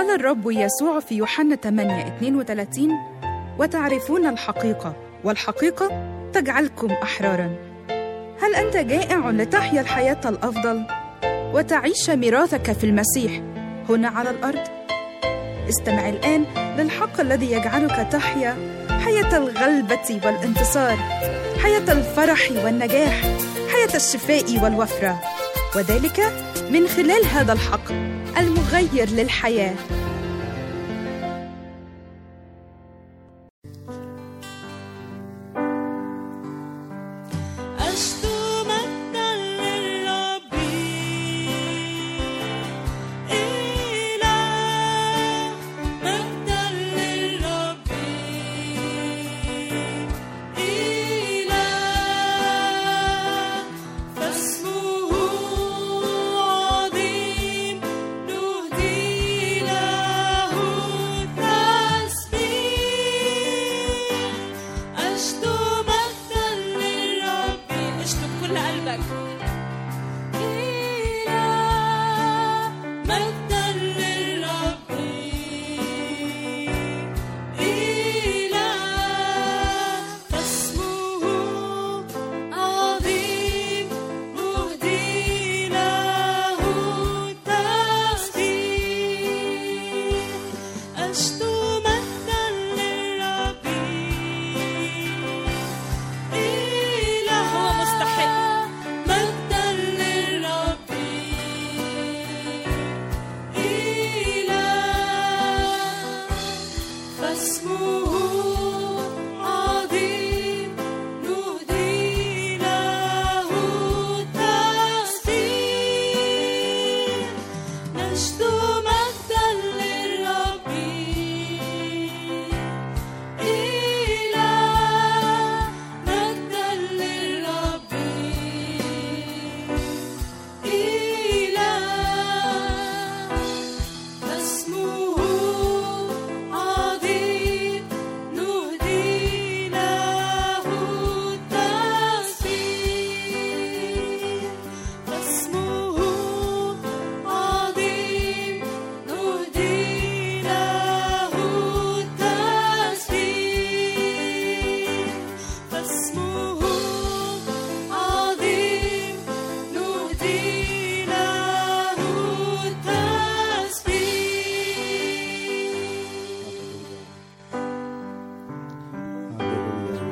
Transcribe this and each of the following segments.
قال الرب يسوع في يوحنا 8 32 وتعرفون الحقيقة والحقيقة تجعلكم أحرارا هل أنت جائع لتحيا الحياة الأفضل وتعيش ميراثك في المسيح هنا على الأرض؟ استمع الآن للحق الذي يجعلك تحيا حياة الغلبة والانتصار حياة الفرح والنجاح حياة الشفاء والوفرة وذلك من خلال هذا الحق المغير للحياه أشكو مجدا للرب إله مجدا للرب إله فاسمه عظيم نهدي له التسبيح أشكو مجدا للرب اشكو بكل قلبك إله مجدا للرب إله فاسمه عظيم مهدي له التسبيح أشكو مجدا للرب إله هو مستحق مجدا للرب إله فاسمه عظيم نهدي له التسبيح نشدو مجدا للرب إله مجدا للرب إله فاسمه عظيم نهدي له التسبيح فاسمه عظيم نهدي له التسبيح فاسمه عظيم نهدي له التسبيح هللويا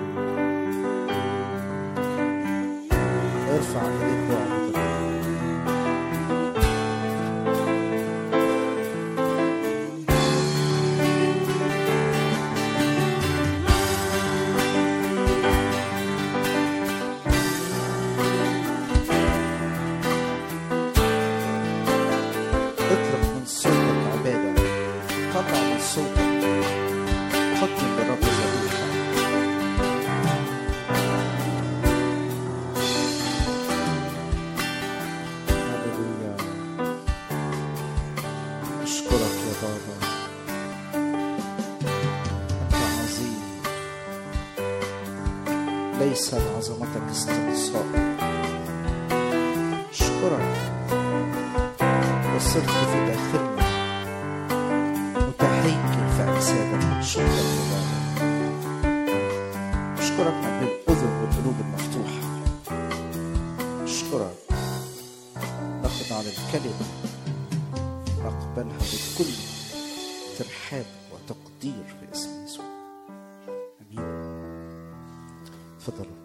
ارفع ايديك واعبد الرب. اطلق من صوتك عبادة قطع من صوتك قدم للرب ذبيحة هللويا أشكرك يا بابا أنت عظيم ليس لعظمتك استقصاء أشكرك وصرت في داخلنا متهيكل في أجسادك أشكرك يا بابا أشكرك من الأذن والقلوب المفتوحة أشكرك نخضع للكلمة نقبلها بكل ترحاب وتقدير في اسم يسوع امين تفضلوا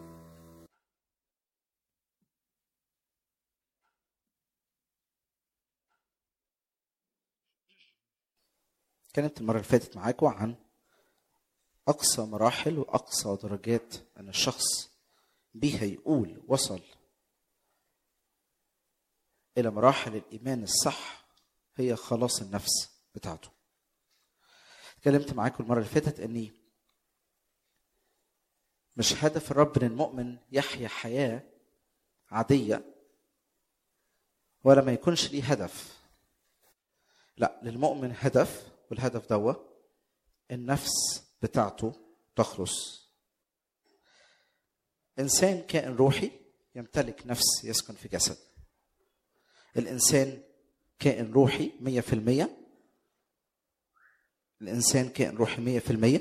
كانت المرة اللي فاتت معاكم عن أقصى مراحل وأقصى درجات أن الشخص بيها يقول وصل إلى مراحل الإيمان الصح هي خلاص النفس بتاعته اتكلمت معاكم المرة اللي فاتت أني مش هدف الرب ان المؤمن يحيا حياه عاديه ولا ما يكونش ليه هدف لا للمؤمن هدف والهدف دوا النفس بتاعته تخلص انسان كائن روحي يمتلك نفس يسكن في جسد الانسان كائن روحي مية في المية الانسان كائن روحي مية في المية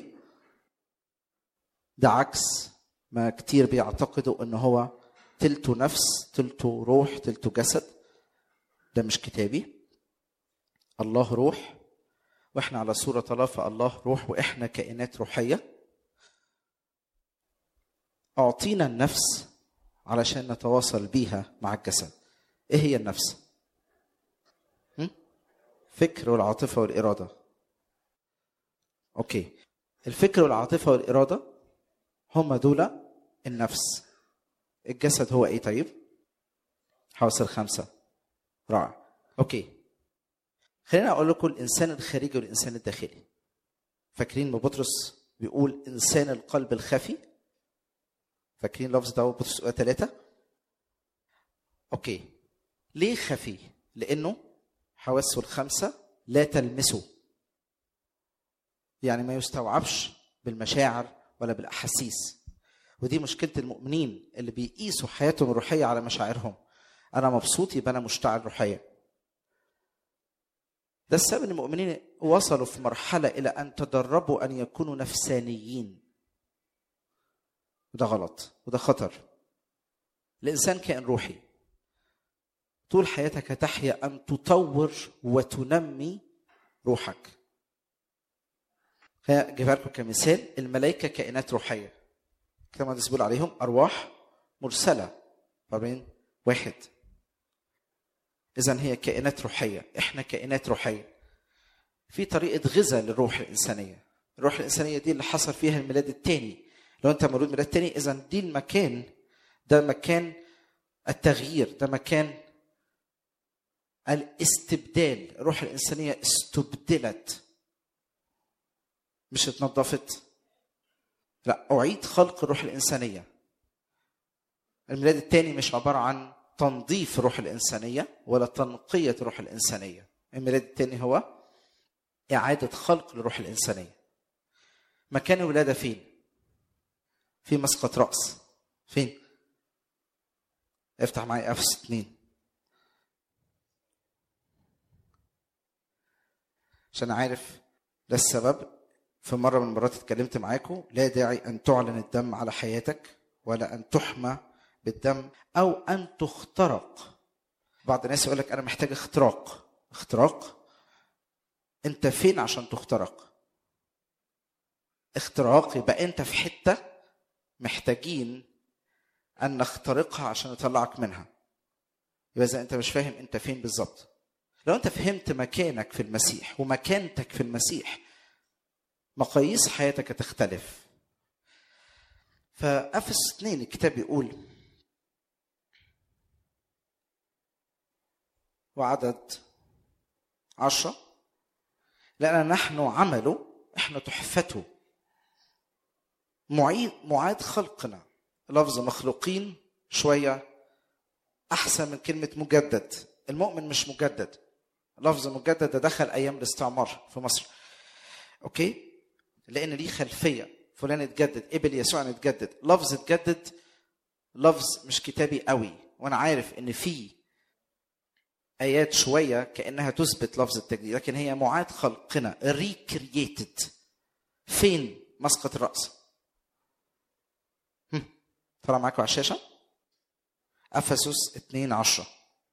ده عكس ما كتير بيعتقدوا ان هو تلته نفس تلته روح تلته جسد ده مش كتابي الله روح واحنا على صورة الله فالله روح واحنا كائنات روحية اعطينا النفس علشان نتواصل بيها مع الجسد ايه هي النفس هم؟ فكر والعاطفة والإرادة اوكي الفكر والعاطفة والإرادة هم دول النفس الجسد هو ايه طيب حواس الخمسة رائع اوكي خلينا اقول لكم الانسان الخارجي والانسان الداخلي فاكرين ما بطرس بيقول انسان القلب الخفي فاكرين لفظ ده بطرس اولى ثلاثة اوكي ليه خفي لانه حواسه الخمسة لا تلمسه يعني ما يستوعبش بالمشاعر ولا بالاحاسيس ودي مشكله المؤمنين اللي بيقيسوا حياتهم الروحيه على مشاعرهم انا مبسوط يبقى انا مشتعل روحيا ده السبب ان المؤمنين وصلوا في مرحله الى ان تدربوا ان يكونوا نفسانيين وده غلط وده خطر الانسان كائن روحي طول حياتك هتحيا ان تطور وتنمي روحك جايبها لكم كمثال الملائكه كائنات روحيه كما المقدس بيقول عليهم ارواح مرسله طبعا واحد اذا هي كائنات روحيه احنا كائنات روحيه في طريقه غذاء للروح الانسانيه الروح الانسانيه دي اللي حصل فيها الميلاد الثاني لو انت مولود ميلاد تاني اذا دي المكان ده مكان التغيير ده مكان الاستبدال الروح الانسانيه استبدلت مش اتنظفت لا اعيد خلق الروح الانسانيه الميلاد الثاني مش عباره عن تنظيف الروح الانسانيه ولا تنقيه الروح الانسانيه الميلاد الثاني هو اعاده خلق الروح الانسانيه مكان الولاده فين في مسقط راس فين افتح معايا افس 2 عشان عارف ده السبب في مره من المرات اتكلمت معاكم لا داعي ان تعلن الدم على حياتك ولا ان تحمى بالدم او ان تخترق بعض الناس يقول لك انا محتاج اختراق اختراق انت فين عشان تخترق اختراق يبقى انت في حته محتاجين ان نخترقها عشان نطلعك منها يبقى اذا انت مش فاهم انت فين بالظبط لو انت فهمت مكانك في المسيح ومكانتك في المسيح مقاييس حياتك هتختلف فأفس اثنين الكتاب بيقول وعدد عشرة لأن نحن عمله احنا تحفته معيد معاد خلقنا لفظ مخلوقين شوية أحسن من كلمة مجدد المؤمن مش مجدد لفظ مجدد ده دخل أيام الاستعمار في مصر أوكي لان ليه خلفيه فلان اتجدد قبل يسوع ان اتجدد لفظ اتجدد لفظ مش كتابي قوي وانا عارف ان في ايات شويه كانها تثبت لفظ التجديد لكن هي معاد خلقنا ريكرييتد فين مسقط الراس هم، طلع معاكم على الشاشه افسس 2 10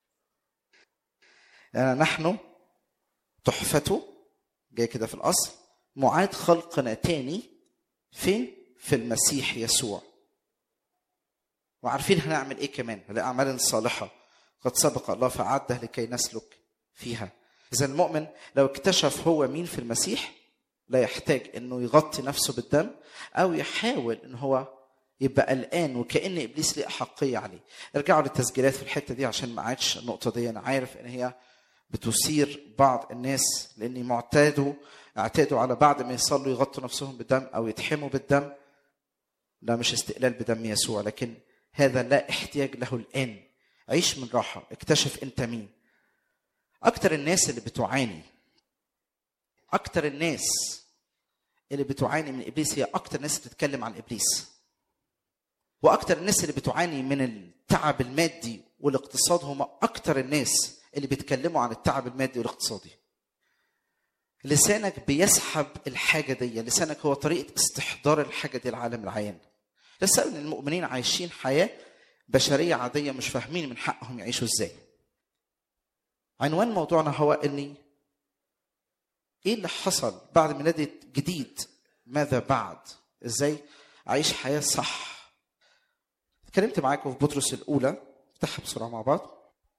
لأن نحن تحفته جاي كده في الاصل معاد خلقنا تاني فين؟ في المسيح يسوع وعارفين هنعمل ايه كمان لأعمال صالحة قد سبق الله فأعده لكي نسلك فيها إذا المؤمن لو اكتشف هو مين في المسيح لا يحتاج انه يغطي نفسه بالدم او يحاول ان هو يبقى قلقان وكأن ابليس ليه احقيه عليه. ارجعوا للتسجيلات في الحته دي عشان ما عادش النقطه دي انا عارف ان هي بتثير بعض الناس لاني معتادوا اعتادوا على بعد ما يصلوا يغطوا نفسهم بالدم او يتحموا بالدم ده مش استقلال بدم يسوع لكن هذا لا احتياج له الان عيش من راحه اكتشف انت مين اكتر الناس اللي بتعاني اكتر الناس اللي بتعاني من ابليس هي اكتر ناس بتتكلم عن ابليس واكتر الناس اللي بتعاني من التعب المادي والاقتصاد هم اكتر الناس اللي بيتكلموا عن التعب المادي والاقتصادي لسانك بيسحب الحاجة دي لسانك هو طريقة استحضار الحاجة دي العالم العيان ده السبب ان المؤمنين عايشين حياة بشرية عادية مش فاهمين من حقهم يعيشوا ازاي عنوان موضوعنا هو اني ايه اللي حصل بعد ميلاد جديد ماذا بعد ازاي اعيش حياة صح اتكلمت معاكم في بطرس الاولى افتحها بسرعة مع بعض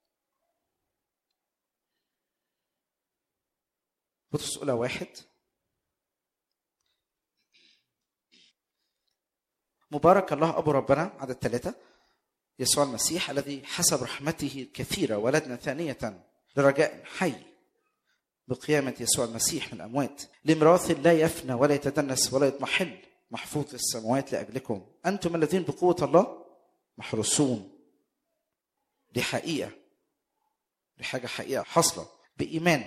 بطرس الاولى واحد مبارك الله ابو ربنا عدد ثلاثة يسوع المسيح الذي حسب رحمته الكثيرة ولدنا ثانية لرجاء حي بقيامة يسوع المسيح من الأموات لميراث لا يفنى ولا يتدنس ولا يضمحل محفوظ في السماوات لأجلكم أنتم الذين بقوة الله محروسون دي حقيقة دي حاجة حقيقة حاصلة بإيمان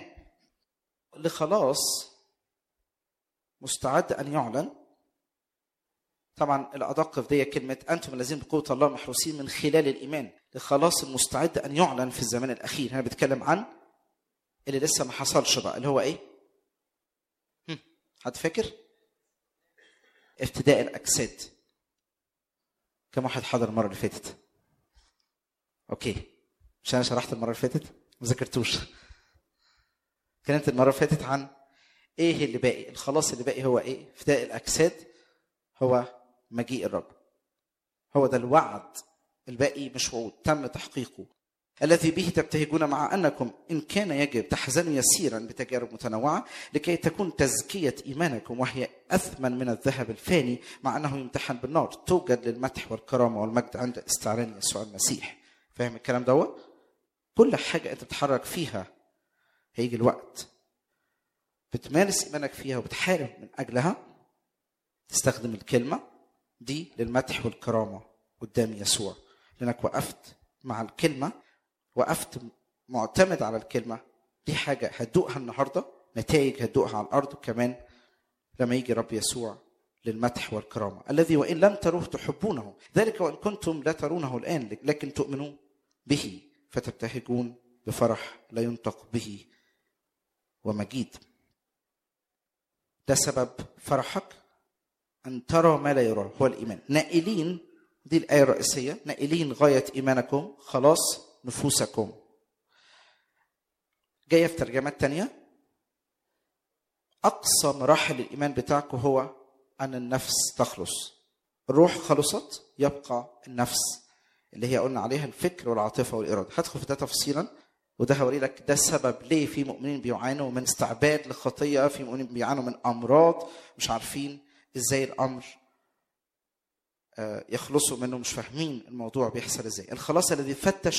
لخلاص مستعد أن يعلن طبعا الأدق في دي كلمة أنتم الذين بقوة الله محروسين من خلال الإيمان لخلاص المستعد أن يعلن في الزمان الأخير هنا بتكلم عن اللي لسه ما حصلش بقى اللي هو إيه؟ هم، حد فاكر؟ افتداء الأجساد كم واحد حضر المرة اللي فاتت؟ أوكي مش أنا شرحت المرة اللي فاتت؟ ما ذاكرتوش كانت المرة اللي فاتت عن إيه اللي باقي؟ الخلاص اللي باقي هو إيه؟ افتداء الأجساد هو مجيء الرب هو ده الوعد الباقي مش وعود تم تحقيقه الذي به تبتهجون مع انكم ان كان يجب تحزنوا يسيرا بتجارب متنوعه لكي تكون تزكيه ايمانكم وهي اثمن من الذهب الفاني مع انه يمتحن بالنار توجد للمدح والكرامه والمجد عند استعلان يسوع المسيح فاهم الكلام دوت كل حاجه انت بتتحرك فيها هيجي الوقت بتمارس ايمانك فيها وبتحارب من اجلها تستخدم الكلمة دي للمدح والكرامة قدام يسوع لأنك وقفت مع الكلمة وقفت معتمد على الكلمة دي حاجة هتدوقها النهاردة نتائج هتدوقها على الأرض كمان لما يجي رب يسوع للمدح والكرامة الذي وإن لم تروه تحبونه ذلك وإن كنتم لا ترونه الآن لكن تؤمنوا به فتبتهجون بفرح لا ينطق به ومجيد ده سبب فرحك أن ترى ما لا يرى هو الإيمان نائلين دي الآية الرئيسية نائلين غاية إيمانكم خلاص نفوسكم جاية في ترجمات تانية أقصى مراحل الإيمان بتاعكم هو أن النفس تخلص الروح خلصت يبقى النفس اللي هي قلنا عليها الفكر والعاطفة والإرادة هدخل في ده تفصيلا وده هوري لك ده السبب ليه في مؤمنين بيعانوا من استعباد للخطية في مؤمنين بيعانوا من أمراض مش عارفين ازاي الامر يخلصوا منه مش فاهمين الموضوع بيحصل ازاي الخلاص الذي فتش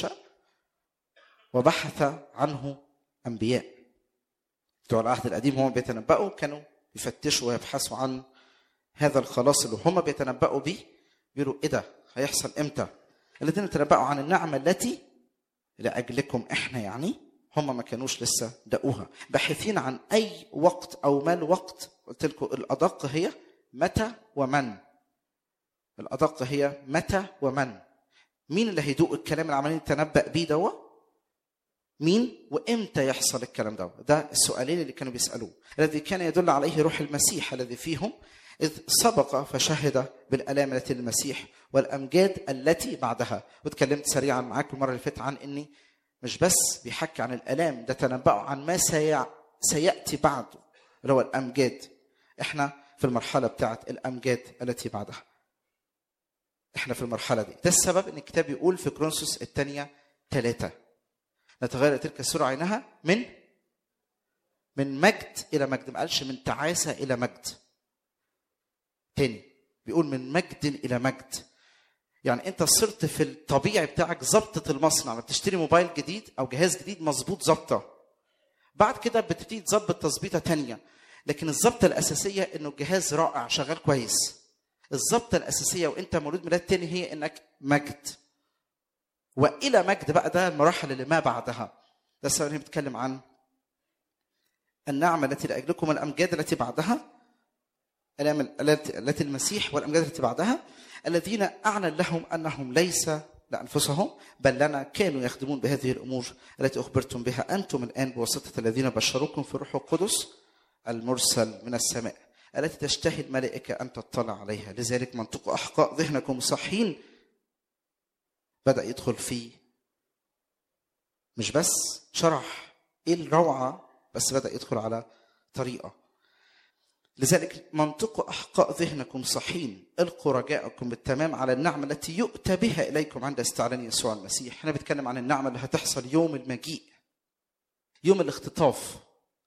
وبحث عنه انبياء بتوع العهد القديم هم بيتنبأوا كانوا يفتشوا ويبحثوا عن هذا الخلاص اللي هم بيتنبأوا به بيقولوا ايه ده هيحصل امتى الذين تنبأوا عن النعمة التي لأجلكم احنا يعني هم ما كانوش لسه دقوها باحثين عن اي وقت او ما الوقت قلت لكم الادق هي متى ومن الأدق هي متى ومن مين اللي هيدوق الكلام اللي عمالين نتنبأ بيه دوا مين وامتى يحصل الكلام ده ده السؤالين اللي كانوا بيسألوه الذي كان يدل عليه روح المسيح الذي فيهم إذ سبق فشهد بالآلام التي للمسيح والأمجاد التي بعدها واتكلمت سريعا معاكم المرة اللي فاتت عن إني مش بس بيحكي عن الآلام ده تنبأوا عن ما سيع... سيأتي بعده اللي هو الأمجاد احنا في المرحلة بتاعت الأمجاد التي بعدها احنا في المرحلة دي ده السبب ان الكتاب يقول في كرونسوس الثانية ثلاثة نتغير تلك السرعة عينها من من مجد إلى مجد ما قالش من تعاسة إلى مجد تاني بيقول من مجد إلى مجد يعني انت صرت في الطبيعي بتاعك ظبطة المصنع لما بتشتري موبايل جديد او جهاز جديد مظبوط ظبطة بعد كده بتبتدي تظبط تظبيطة تانية لكن الظبطة الأساسية إنه الجهاز رائع شغال كويس. الظبطة الأساسية وأنت مولود ميلاد تاني هي إنك مجد. وإلى مجد بقى ده المراحل اللي ما بعدها. ده السؤال اللي بيتكلم عن النعمة التي لأجلكم الأمجاد التي بعدها التي المسيح والأمجاد التي بعدها الذين أعلن لهم أنهم ليس لأنفسهم بل لنا كانوا يخدمون بهذه الأمور التي أخبرتم بها أنتم الآن بواسطة الذين بشروكم في الروح القدس المرسل من السماء التي تشتهي الملائكة أن تطلع عليها لذلك منطق أحقاء ذهنكم صحين بدأ يدخل فيه مش بس شرح ايه الروعة بس بدأ يدخل على طريقة لذلك منطق أحقاء ذهنكم صحين القوا رجاءكم بالتمام على النعمة التي يؤتى بها إليكم عند استعلان يسوع المسيح احنا بنتكلم عن النعمة اللي هتحصل يوم المجيء يوم الاختطاف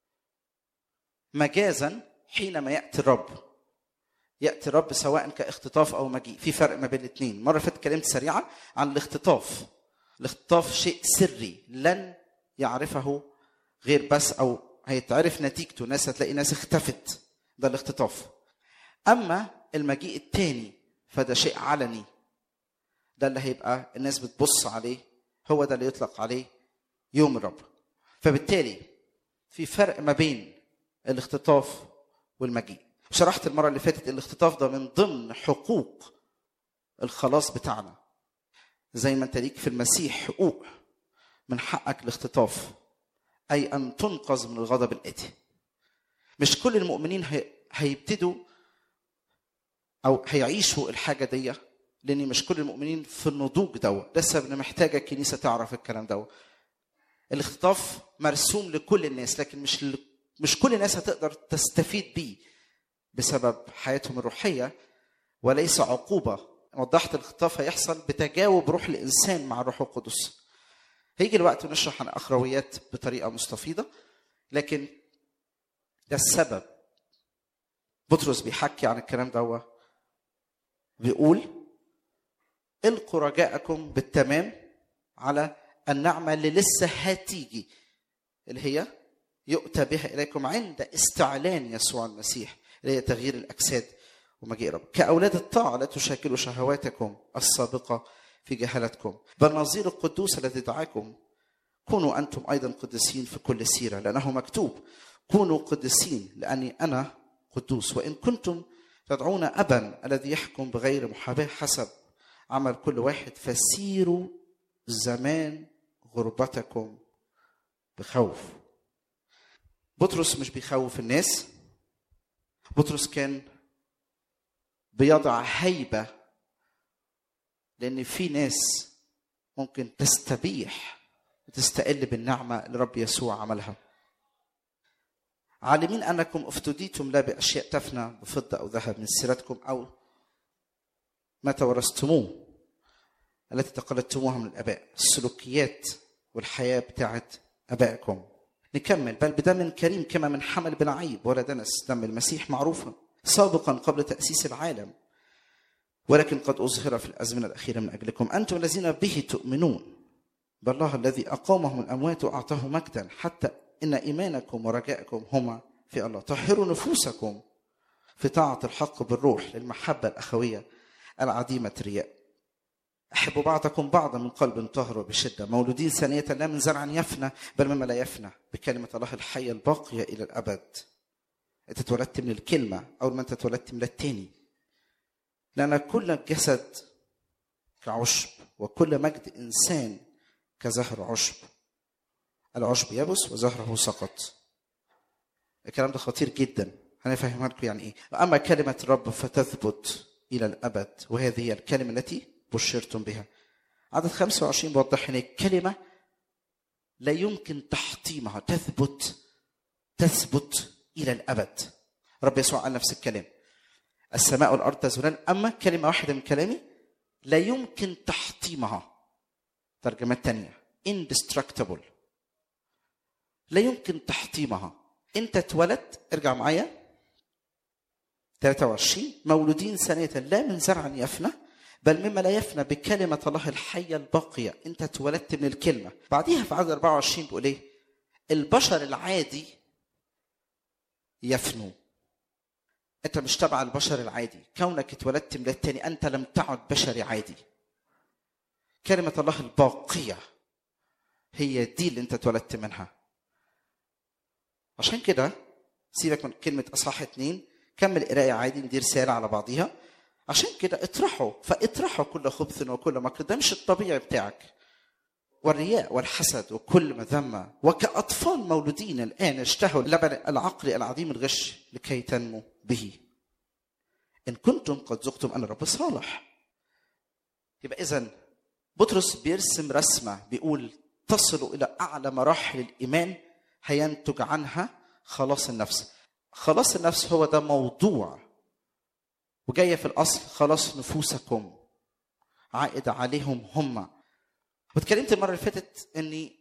مجازا حينما يأتي الرب يأتي الرب سواء كاختطاف أو مجيء في فرق ما بين الاثنين مرة فاتت اتكلمت سريعا عن الاختطاف الاختطاف شيء سري لن يعرفه غير بس او هيتعرف نتيجته ناس هتلاقي ناس اختفت ده الاختطاف اما المجيء الثاني فده شيء علني ده اللي هيبقى الناس بتبص عليه هو ده اللي يطلق عليه يوم الرب فبالتالي في فرق ما بين الاختطاف والمجيء شرحت المره اللي فاتت الاختطاف ده من ضمن حقوق الخلاص بتاعنا زي ما انت ليك في المسيح حقوق من حقك الاختطاف اي ان تنقذ من الغضب الاتي مش كل المؤمنين هي... هيبتدوا او هيعيشوا الحاجه دي لان مش كل المؤمنين في النضوج دوا ده السبب ان محتاجه الكنيسه تعرف الكلام دوا الاختطاف مرسوم لكل الناس لكن مش ل... مش كل الناس هتقدر تستفيد بيه بسبب حياتهم الروحيه وليس عقوبه وضحت الاختطاف هيحصل بتجاوب روح الانسان مع الروح القدس هيجي الوقت ونشرح عن اخرويات بطريقه مستفيضه لكن ده السبب بطرس بيحكي عن الكلام ده بيقول القوا رجاءكم بالتمام على النعمه اللي لسه هتيجي اللي هي يؤتى بها اليكم عند استعلان يسوع المسيح اللي هي تغيير الاجساد ومجيء رب كأولاد الطاعة لا تشاكلوا شهواتكم السابقة في جهالتكم بل نظير القدوس الذي دعاكم كونوا أنتم أيضا قدسين في كل سيرة لأنه مكتوب كونوا قدسين لأني أنا قدوس وإن كنتم تدعون أبا الذي يحكم بغير محاباة حسب عمل كل واحد فسيروا زمان غربتكم بخوف بطرس مش بيخوف الناس بطرس كان بيضع هيبة لأن في ناس ممكن تستبيح وتستقل بالنعمة اللي رب يسوع عملها عالمين أنكم افتديتم لا بأشياء تفنى بفضة أو ذهب من سيرتكم أو ما تورثتموه التي تقلدتموها من الآباء السلوكيات والحياة بتاعت أبائكم نكمل بل بدم كريم كما من حمل بن عيب ولا دنس دم المسيح معروفا سابقا قبل تأسيس العالم ولكن قد أظهر في الأزمنة الأخيرة من أجلكم أنتم الذين به تؤمنون بالله الذي أقامه من الأموات وأعطاه مجدا حتى إن إيمانكم ورجائكم هما في الله طهروا نفوسكم في طاعة الحق بالروح للمحبة الأخوية العديمة الرياء أحبوا بعضكم بعضا من قلب طاهر وبشدة مولودين ثانية لا من زرع يفنى بل مما لا يفنى بكلمة الله الحية الباقية إلى الأبد انت اتولدت من الكلمه اول ما انت اتولدت من التاني لان كل جسد كعشب وكل مجد انسان كزهر عشب العشب يبس وزهره سقط الكلام ده خطير جدا هنفهمها لكم يعني ايه اما كلمه الرب فتثبت الى الابد وهذه هي الكلمه التي بشرتم بها عدد 25 بوضح ان الكلمه لا يمكن تحطيمها تثبت تثبت الى الابد رب يسوع قال نفس الكلام السماء والارض تزولان اما كلمه واحده من كلامي لا يمكن تحطيمها ترجمات تانية indestructible لا يمكن تحطيمها انت اتولدت ارجع معايا 23 مولودين ثانية لا من زرع يفنى بل مما لا يفنى بكلمة الله الحية الباقية انت اتولدت من الكلمة بعديها في عدد 24 بيقول ايه البشر العادي يفنوا انت مش تبع البشر العادي كونك اتولدت من التاني انت لم تعد بشري عادي كلمة الله الباقية هي دي اللي انت اتولدت منها عشان كده سيبك من كلمة أصحاح اتنين كمل قراية عادي ندي رسالة على بعضيها عشان كده اطرحوا فاطرحوا كل خبث وكل مكر ده مش الطبيعي بتاعك والرياء والحسد وكل مذمة وكأطفال مولودين الآن اشتهوا اللبن العقل العديم الغش لكي تنمو به إن كنتم قد ذقتم أن الرب صالح يبقى إذا بطرس بيرسم رسمة بيقول تصلوا إلى أعلى مراحل الإيمان هينتج عنها خلاص النفس خلاص النفس هو ده موضوع وجاية في الأصل خلاص نفوسكم عائد عليهم هم واتكلمت المرة اللي فاتت إني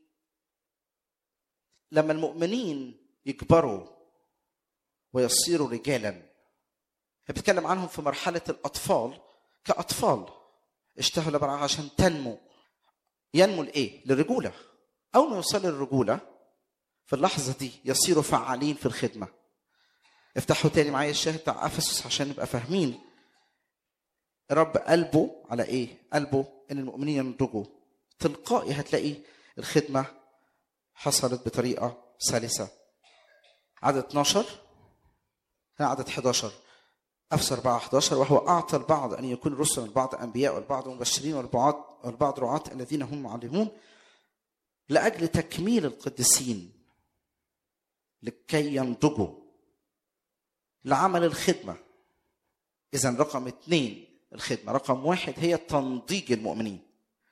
لما المؤمنين يكبروا ويصيروا رجالا بتكلم عنهم في مرحلة الأطفال كأطفال اشتهوا لبرع عشان تنمو ينمو لإيه؟ للرجولة أول ما يوصل للرجولة في اللحظة دي يصيروا فعالين في الخدمة افتحوا تاني معايا الشاهد بتاع أفسس عشان نبقى فاهمين رب قلبه على إيه؟ قلبه إن المؤمنين ينضجوا تلقائي هتلاقي الخدمة حصلت بطريقة سلسة عدد 12 هنا عدد 11 أفسر 4 11 وهو أعطى البعض أن يكون رسلا والبعض أنبياء والبعض مبشرين والبعض والبعض رعاة الذين هم معلمون لأجل تكميل القديسين لكي ينضجوا لعمل الخدمة إذا رقم اثنين الخدمة رقم واحد هي تنضيج المؤمنين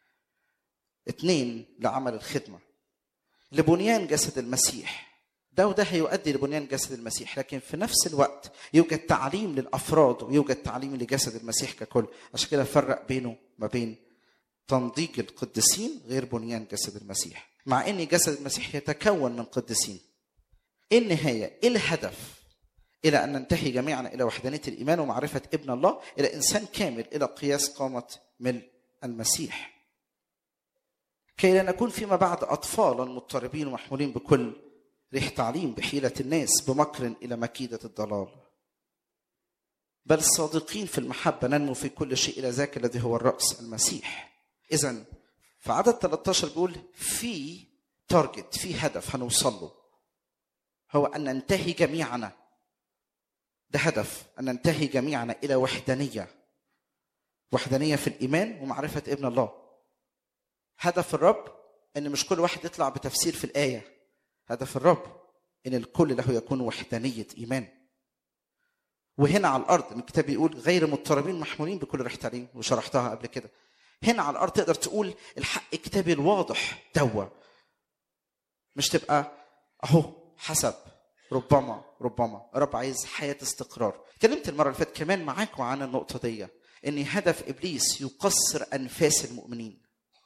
اثنين لعمل الخدمة لبنيان جسد المسيح ده وده هيؤدي لبنيان جسد المسيح لكن في نفس الوقت يوجد تعليم للافراد ويوجد تعليم لجسد المسيح ككل عشان كده فرق بينه ما بين تنضيج القديسين غير بنيان جسد المسيح مع ان جسد المسيح يتكون من قديسين ايه النهايه ايه الهدف الى ان ننتهي جميعا الى وحدانيه الايمان ومعرفه ابن الله الى انسان كامل الى قياس قامه ملء المسيح كي لا نكون فيما بعد اطفالا مضطربين ومحمولين بكل ريح تعليم بحيلة الناس بمكر إلى مكيدة الضلال بل صادقين في المحبة ننمو في كل شيء إلى ذاك الذي هو الرأس المسيح إذا في عدد 13 بيقول في تارجت في هدف هنوصل له هو أن ننتهي جميعنا ده هدف أن ننتهي جميعنا إلى وحدانية وحدانية في الإيمان ومعرفة ابن الله هدف الرب أن مش كل واحد يطلع بتفسير في الآية هدف الرب ان الكل له يكون وحدانيه ايمان وهنا على الارض الكتاب بيقول غير مضطربين محمولين بكل ريح تعليم وشرحتها قبل كده هنا على الارض تقدر تقول الحق كتابي الواضح دوا مش تبقى اهو حسب ربما ربما رب عايز حياه استقرار اتكلمت المره اللي فاتت كمان معاكم عن النقطه دي ان هدف ابليس يقصر انفاس المؤمنين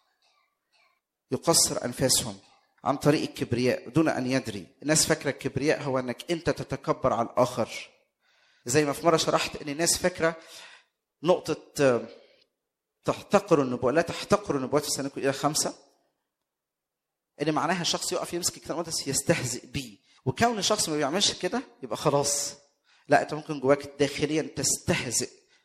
يقصر انفاسهم عن طريق الكبرياء دون ان يدري الناس فاكره الكبرياء هو انك انت تتكبر على الاخر زي ما في مره شرحت ان الناس فاكره نقطه تحتقر النبوة لا تحتقر النبوات في سنكم الى خمسه ان معناها شخص يقف يمسك الكتاب المقدس يستهزئ بيه وكون الشخص ما بيعملش كده يبقى خلاص لا انت ممكن جواك داخليا تستهزئ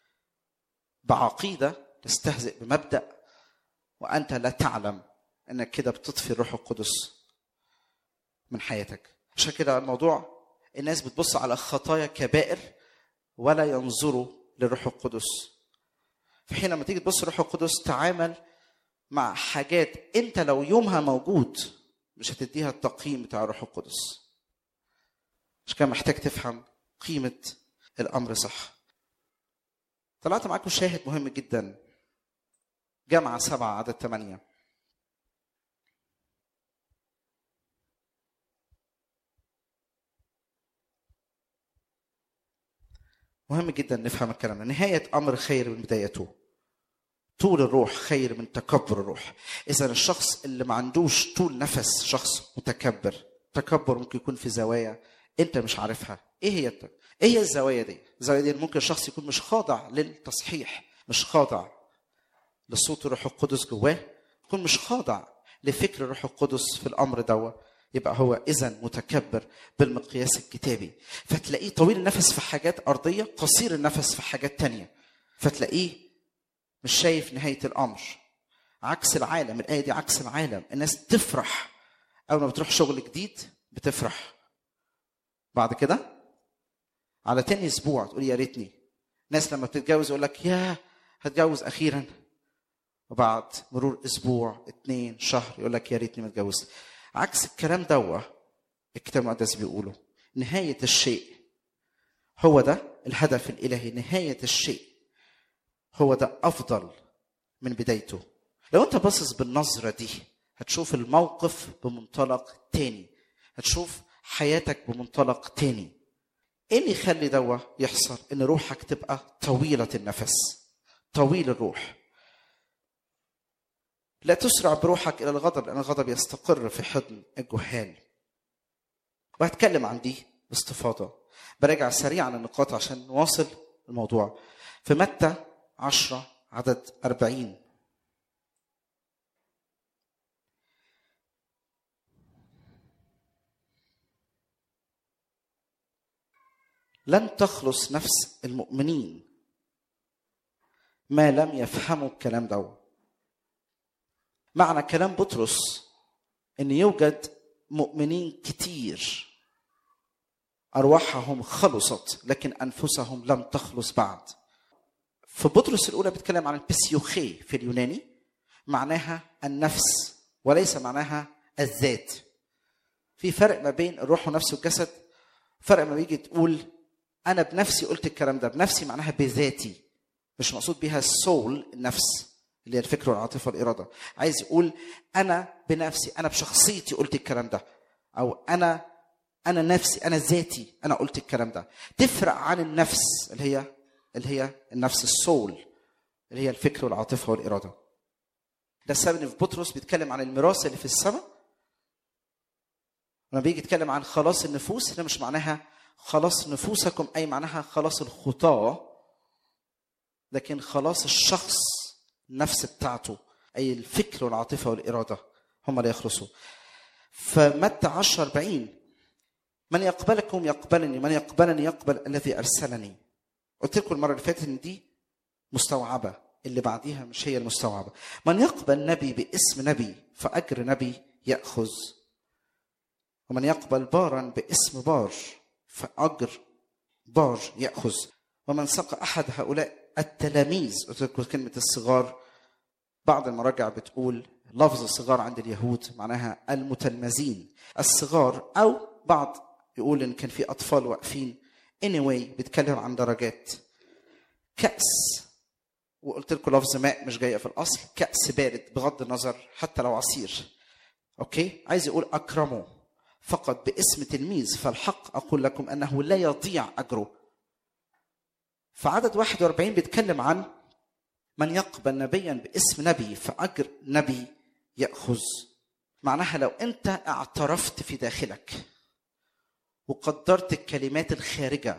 بعقيده تستهزئ بمبدا وانت لا تعلم انك كده بتطفي الروح القدس من حياتك عشان كده الموضوع الناس بتبص على خطايا كبائر ولا ينظروا للروح القدس في حين لما تيجي تبص الروح القدس تعامل مع حاجات انت لو يومها موجود مش هتديها التقييم بتاع الروح القدس عشان كده محتاج تفهم قيمة الأمر صح طلعت معاكم شاهد مهم جدا جامعة سبعة عدد ثمانية مهم جدا نفهم الكلام ده نهاية أمر خير من بدايته طول الروح خير من تكبر الروح إذا الشخص اللي ما عندوش طول نفس شخص متكبر تكبر ممكن يكون في زوايا أنت مش عارفها إيه هي الت... إيه هي الزوايا دي؟ الزوايا دي ممكن الشخص يكون مش خاضع للتصحيح مش خاضع لصوت الروح القدس جواه يكون مش خاضع لفكر الروح القدس في الأمر دوت يبقى هو اذا متكبر بالمقياس الكتابي فتلاقيه طويل النفس في حاجات ارضيه قصير النفس في حاجات تانية فتلاقيه مش شايف نهايه الامر عكس العالم الايه دي عكس العالم الناس تفرح اول ما بتروح شغل جديد بتفرح بعد كده على تاني اسبوع تقول يا ريتني ناس لما بتتجوز يقول لك يا هتجوز اخيرا وبعد مرور اسبوع اتنين شهر يقول لك يا ريتني ما اتجوزت عكس الكلام دوا الكتاب المقدس بيقوله نهايه الشيء هو ده الهدف الالهي نهايه الشيء هو ده افضل من بدايته لو انت باصص بالنظره دي هتشوف الموقف بمنطلق تاني هتشوف حياتك بمنطلق تاني ايه اللي يخلي دوا يحصل ان روحك تبقى طويله النفس طويل الروح لا تسرع بروحك الى الغضب لان الغضب يستقر في حضن الجهال وهتكلم عن دي باستفاضه براجع سريعا النقاط عشان نواصل الموضوع في متى عشرة عدد أربعين لن تخلص نفس المؤمنين ما لم يفهموا الكلام ده معنى كلام بطرس ان يوجد مؤمنين كتير ارواحهم خلصت لكن انفسهم لم تخلص بعد في بطرس الاولى بيتكلم عن البسيوخي في اليوناني معناها النفس وليس معناها الذات في فرق ما بين الروح والنفس والجسد فرق ما بيجي تقول انا بنفسي قلت الكلام ده بنفسي معناها بذاتي مش مقصود بيها السول النفس اللي هي الفكر والعاطفه والاراده عايز يقول انا بنفسي انا بشخصيتي قلت الكلام ده او انا انا نفسي انا ذاتي انا قلت الكلام ده تفرق عن النفس اللي هي اللي هي النفس السول اللي هي الفكر والعاطفه والاراده ده السبب ان في بطرس بيتكلم عن الميراث اللي في السماء لما بيجي يتكلم عن خلاص النفوس هنا مش معناها خلاص نفوسكم اي معناها خلاص الخطاه لكن خلاص الشخص النفس بتاعته اي الفكر والعاطفه والاراده هم اللي يخلصوا فمتى 10 40 من يقبلكم يقبلني من يقبلني يقبل الذي ارسلني قلت لكم المره اللي فاتت ان دي مستوعبه اللي بعديها مش هي المستوعبه من يقبل نبي باسم نبي فاجر نبي ياخذ ومن يقبل بارا باسم بار فاجر بار ياخذ ومن سقى احد هؤلاء التلاميذ قلت لكم كلمه الصغار بعض المراجع بتقول لفظ الصغار عند اليهود معناها المتلمذين الصغار او بعض يقول ان كان في اطفال واقفين anyway بيتكلم عن درجات كأس وقلت لكم لفظ ماء مش جايه في الاصل كأس بارد بغض النظر حتى لو عصير اوكي عايز يقول اكرموا فقط باسم تلميذ فالحق اقول لكم انه لا يضيع اجره فعدد 41 بيتكلم عن من يقبل نبيا باسم نبي فاجر نبي ياخذ معناها لو انت اعترفت في داخلك وقدرت الكلمات الخارجه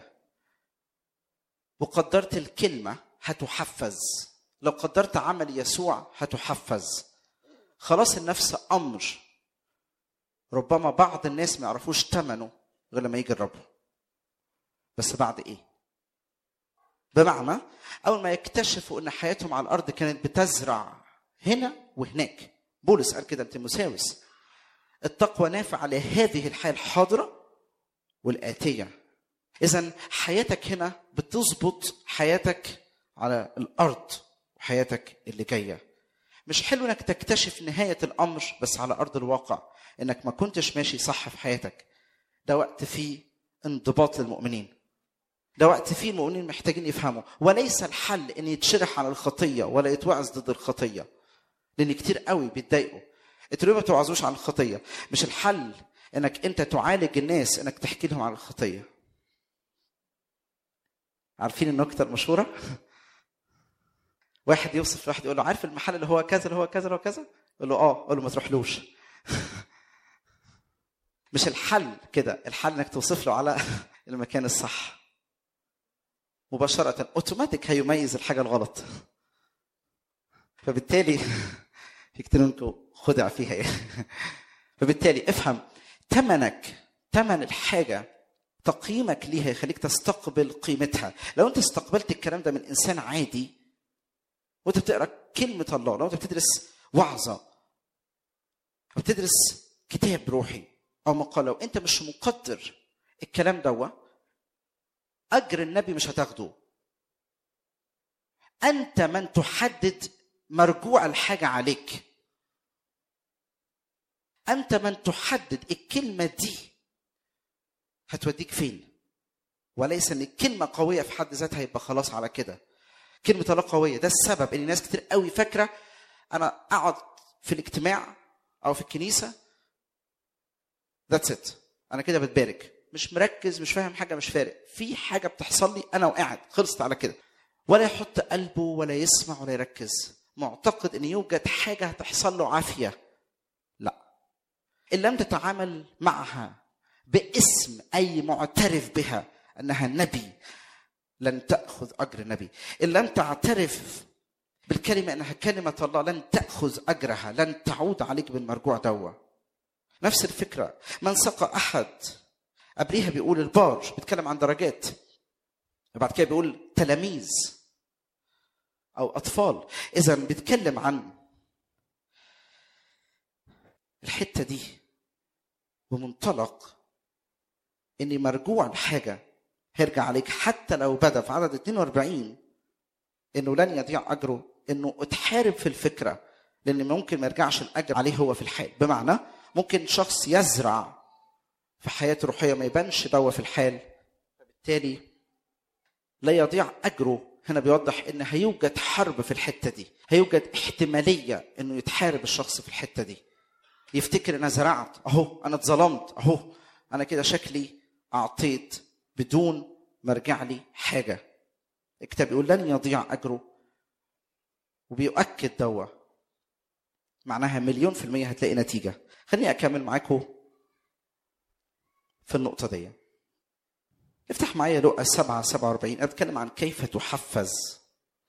وقدرت الكلمه هتحفز لو قدرت عمل يسوع هتحفز خلاص النفس امر ربما بعض الناس ما يعرفوش ثمنه غير لما يجربه بس بعد ايه بمعنى اول ما يكتشفوا ان حياتهم على الارض كانت بتزرع هنا وهناك بولس قال كده لتيموساوس التقوى نافعه لهذه الحياه الحاضره والاتيه اذا حياتك هنا بتظبط حياتك على الارض وحياتك اللي جايه مش حلو انك تكتشف نهايه الامر بس على ارض الواقع انك ما كنتش ماشي صح في حياتك ده وقت فيه انضباط للمؤمنين ده وقت فيه المؤمنين محتاجين يفهموا وليس الحل ان يتشرح عن الخطيه ولا يتوعظ ضد الخطيه لان كتير قوي بيتضايقوا انتوا ليه ما توعظوش عن الخطيه مش الحل انك انت تعالج الناس انك تحكي لهم عن الخطيه عارفين النكته المشهوره واحد يوصف لواحد يقول له عارف المحل اللي هو كذا اللي هو كذا اللي هو كذا يقول له اه قول له ما تروحلوش مش الحل كده الحل انك توصف له على المكان الصح مباشرة اوتوماتيك هيميز الحاجة الغلط فبالتالي في كتير منكم خدع فيها يعني فبالتالي افهم ثمنك ثمن الحاجة تقييمك ليها يخليك تستقبل قيمتها لو انت استقبلت الكلام ده من انسان عادي وانت بتقرا كلمة الله لو انت بتدرس وعظة او بتدرس كتاب روحي او مقال لو انت مش مقدر الكلام دوا اجر النبي مش هتاخده انت من تحدد مرجوع الحاجة عليك أنت من تحدد الكلمة دي هتوديك فين وليس ان الكلمة قوية في حد ذاتها يبقى خلاص على كده كلمة الله قوية ده السبب ان ناس كتير قوي فاكرة انا اقعد في الاجتماع او في الكنيسة ذاتس ات انا كده بتبارك مش مركز مش فاهم حاجة مش فارق في حاجة بتحصل لي انا وقاعد خلصت على كده ولا يحط قلبه ولا يسمع ولا يركز معتقد ان يوجد حاجة هتحصل له عافية لا ان لم تتعامل معها باسم اي معترف بها انها نبي لن تاخذ اجر نبي ان لم تعترف بالكلمه انها كلمه الله لن تاخذ اجرها لن تعود عليك بالمرجوع دوا نفس الفكره من سقى احد قبليها بيقول البار بيتكلم عن درجات بعد كده بيقول تلاميذ او اطفال اذا بيتكلم عن الحته دي بمنطلق ان مرجوع الحاجه هيرجع عليك حتى لو بدا في عدد 42 انه لن يضيع اجره انه اتحارب في الفكره لان ممكن ما يرجعش الاجر عليه هو في الحال بمعنى ممكن شخص يزرع في حياته الروحيه ما يبانش دوا في الحال فبالتالي لا يضيع اجره هنا بيوضح ان هيوجد حرب في الحته دي هيوجد احتماليه انه يتحارب الشخص في الحته دي يفتكر انا زرعت اهو انا اتظلمت اهو انا كده شكلي اعطيت بدون ما ارجع لي حاجه الكتاب يقول لن يضيع اجره وبيؤكد دوا معناها مليون في المية هتلاقي نتيجة خليني أكمل معاكم في النقطة دي افتح معايا لقا 7 47 أتكلم عن كيف تحفز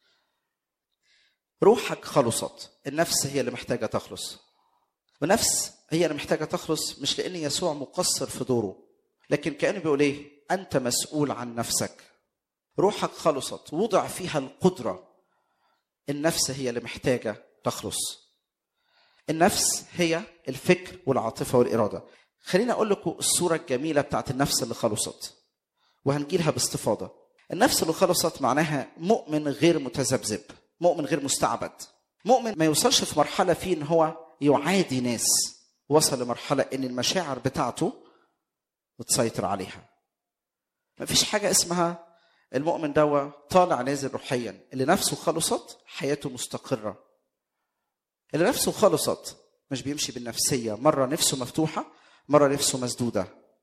روحك خلصت النفس هي اللي محتاجة تخلص ونفس هي اللي محتاجة تخلص مش لأن يسوع مقصر في دوره لكن كأنه بيقول إيه أنت مسؤول عن نفسك روحك خلصت وضع فيها القدرة النفس هي اللي محتاجة تخلص النفس هي الفكر والعاطفة والإرادة خليني أقول لكم الصورة الجميلة بتاعت النفس اللي خلصت وهنجيلها باستفاضة النفس اللي خلصت معناها مؤمن غير متذبذب مؤمن غير مستعبد مؤمن ما يوصلش في مرحلة فيه إن هو يعادي ناس وصل لمرحلة إن المشاعر بتاعته بتسيطر عليها مفيش حاجة اسمها المؤمن دوا طالع نازل روحيا اللي نفسه خلصت حياته مستقرة اللي نفسه خلصت مش بيمشي بالنفسية مرة نفسه مفتوحة مرة نفسه مسدودة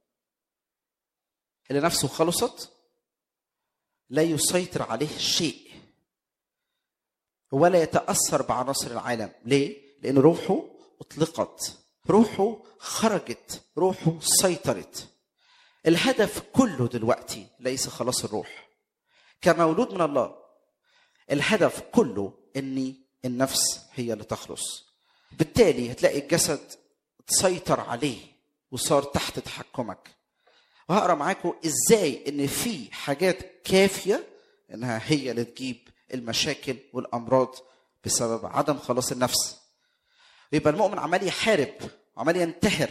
اللي نفسه خلصت لا يسيطر عليه شيء ولا يتأثر بعناصر العالم ليه؟ لأن روحه أطلقت روحه خرجت روحه سيطرت الهدف كله دلوقتي ليس خلاص الروح كمولود من الله الهدف كله ان النفس هي اللي تخلص بالتالي هتلاقي الجسد تسيطر عليه وصار تحت تحكمك وهقرا معاكم ازاي ان في حاجات كافيه انها هي اللي تجيب المشاكل والامراض بسبب عدم خلاص النفس يبقى المؤمن عمال يحارب وعمال ينتحر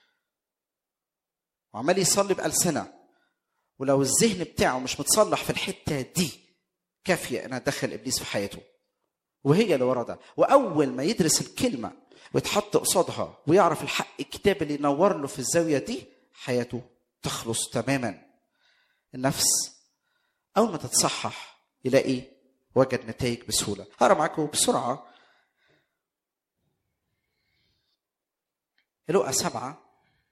وعمال يصلي بألسنة ولو الذهن بتاعه مش متصلح في الحتة دي كافية انها تدخل ابليس في حياته وهي اللي ورا ده واول ما يدرس الكلمة ويتحط قصادها ويعرف الحق الكتاب اللي ينور له في الزاوية دي حياته تخلص تماما النفس اول ما تتصحح يلاقي وجد نتائج بسهولة هقرا معاكم بسرعة لقى سبعة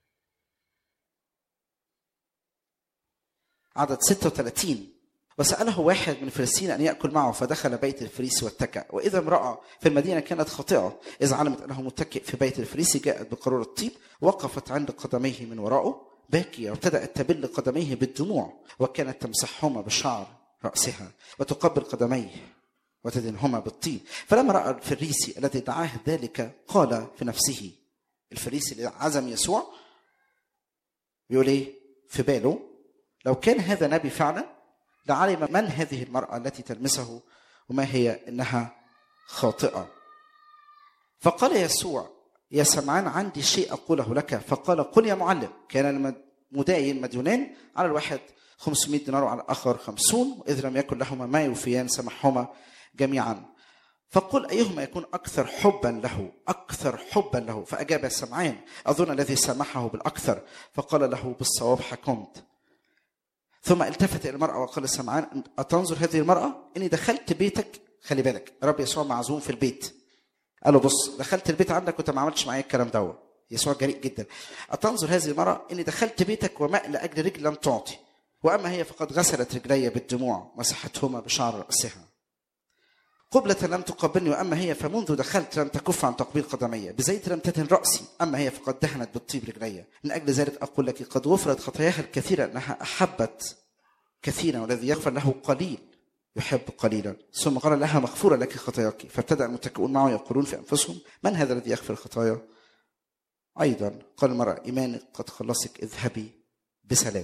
عدد 36 وسأله واحد من الفريسيين أن يأكل معه فدخل بيت الفريسي واتكأ وإذا امرأة في المدينة كانت خاطئة إذ علمت أنه متكئ في بيت الفريسي جاءت بقارورة طيب وقفت عند قدميه من وراءه باكية وابتدأت تبل قدميه بالدموع وكانت تمسحهما بشعر رأسها وتقبل قدميه وتدهنهما بالطيب فلما رأى الفريسي الذي دعاه ذلك قال في نفسه الفريسي اللي عزم يسوع بيقول ايه في باله لو كان هذا نبي فعلا لعلم من هذه المرأة التي تلمسه وما هي إنها خاطئة فقال يسوع يا سمعان عندي شيء أقوله لك فقال قل يا معلم كان المداين مديونان على الواحد 500 دينار وعلى الآخر 50 وإذ لم يكن لهما ما يوفيان سمحهما جميعا فقل أيهما يكون أكثر حبا له أكثر حبا له فأجاب سمعان أظن الذي سمحه بالأكثر فقال له بالصواب حكمت ثم التفت إلى المرأة وقال سمعان أتنظر هذه المرأة إني دخلت بيتك خلي بالك رب يسوع معزوم في البيت قال له بص دخلت البيت عندك وانت ما عملتش معايا الكلام دوت يسوع جريء جدا أتنظر هذه المرأة إني دخلت بيتك وماء لأجل رجل لم تعطي وأما هي فقد غسلت رجلي بالدموع مسحتهما بشعر رأسها قبلة لم تقبلني وأما هي فمنذ دخلت لم تكف عن تقبيل قدمي بزيت لم تدهن رأسي أما هي فقد دهنت بالطيب رجلي من أجل ذلك أقول لك قد غفرت خطاياها الكثيرة أنها أحبت كثيرا والذي يغفر له قليل يحب قليلا ثم قال لها مغفورة لك خطاياك فابتدأ المتكئون معه يقولون في أنفسهم من هذا الذي يغفر الخطايا أيضا قال المرأة إيمانك قد خلصك اذهبي بسلام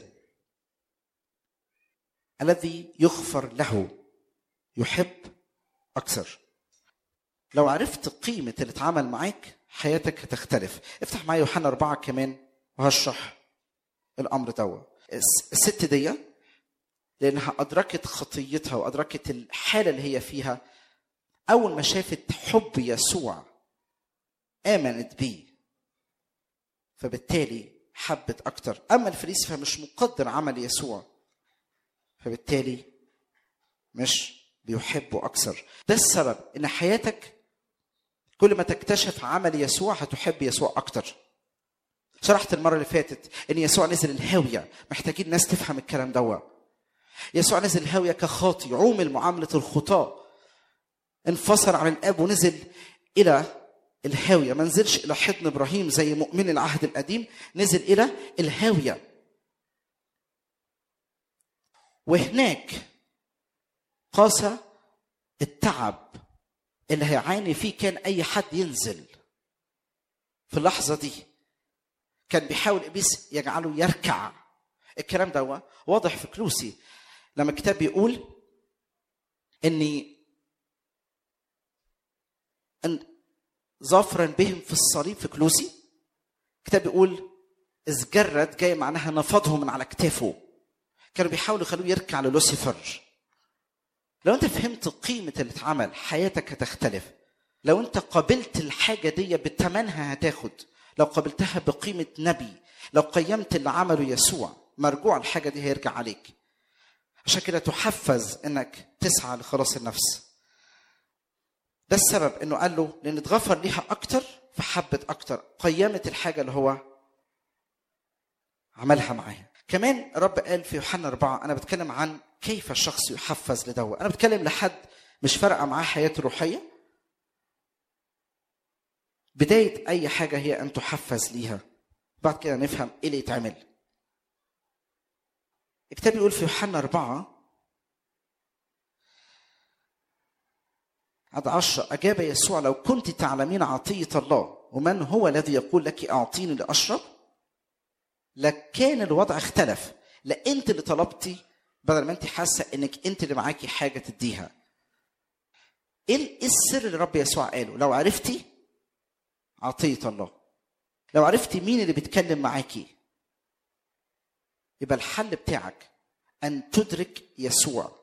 الذي يغفر له يحب أكثر لو عرفت قيمة اللي اتعمل معاك حياتك هتختلف افتح معايا يوحنا أربعة كمان وهشرح الأمر دوا الست دي لأنها أدركت خطيتها وأدركت الحالة اللي هي فيها أول ما شافت حب يسوع آمنت بيه فبالتالي حبت أكتر أما الفريسي فمش مقدر عمل يسوع فبالتالي مش بيحبه أكثر ده السبب إن حياتك كل ما تكتشف عمل يسوع هتحب يسوع أكتر شرحت المرة اللي فاتت إن يسوع نزل الهاوية محتاجين ناس تفهم الكلام دوا يسوع نزل الهاوية كخاطي عومل معاملة الخطاة انفصل عن الآب ونزل إلى الهاوية ما نزلش إلى حضن إبراهيم زي مؤمن العهد القديم نزل إلى الهاوية وهناك قاس التعب اللي هيعاني فيه كان اي حد ينزل في اللحظه دي كان بيحاول ابليس يجعله يركع الكلام ده واضح في كلوسي لما الكتاب بيقول اني ان ظافرا بهم في الصليب في كلوسي الكتاب بيقول اذ جرد جاي معناها نفضهم من على كتافه كانوا بيحاولوا يخلوه يركع للوسيفر لو انت فهمت قيمة اللي اتعمل حياتك هتختلف لو انت قابلت الحاجة دي بتمنها هتاخد لو قابلتها بقيمة نبي لو قيمت اللي عمله يسوع مرجوع الحاجة دي هيرجع عليك عشان كده تحفز انك تسعى لخلاص النفس ده السبب انه قال له لان اتغفر ليها اكتر فحبت اكتر قيمت الحاجة اللي هو عملها معاها كمان رب قال في يوحنا أربعة أنا بتكلم عن كيف الشخص يحفز لدوا أنا بتكلم لحد مش فارقة معاه حياته الروحية بداية أي حاجة هي أن تحفز ليها بعد كده نفهم إيه اللي يتعمل الكتاب يقول في يوحنا أربعة عدد عشرة أجاب يسوع لو كنت تعلمين عطية الله ومن هو الذي يقول لك أعطيني لأشرب لكان الوضع اختلف لا انت اللي طلبتي بدل ما انت حاسه انك انت اللي معاكي حاجه تديها ايه السر اللي رب يسوع قاله لو عرفتي عطيه الله لو عرفتي مين اللي بيتكلم معاكي يبقى الحل بتاعك ان تدرك يسوع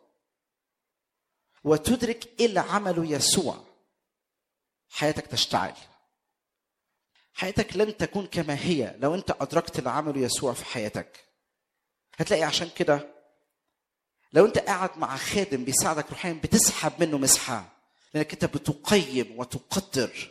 وتدرك ايه اللي عمله يسوع حياتك تشتعل حياتك لن تكون كما هي لو انت ادركت اللي عمله يسوع في حياتك هتلاقي عشان كده لو انت قاعد مع خادم بيساعدك روحيا بتسحب منه مسحه لانك انت بتقيم وتقدر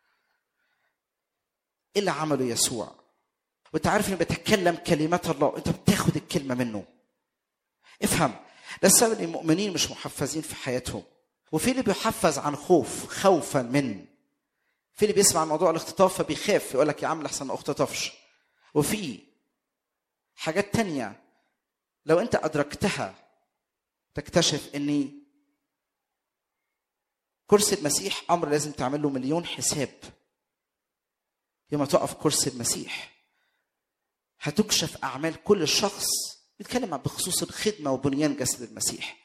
ايه اللي عمله يسوع وانت عارف انه بيتكلم كلمات الله انت بتاخد الكلمه منه افهم ده السبب ان المؤمنين مش محفزين في حياتهم وفي اللي بيحفز عن خوف خوفا من في اللي بيسمع موضوع الاختطاف فبيخاف يقول لك يا عم لحسن ما اختطفش وفي حاجات تانية لو انت ادركتها تكتشف ان كرسي المسيح امر لازم تعمل له مليون حساب يوم تقف كرسي المسيح هتكشف اعمال كل شخص بيتكلم بخصوص الخدمه وبنيان جسد المسيح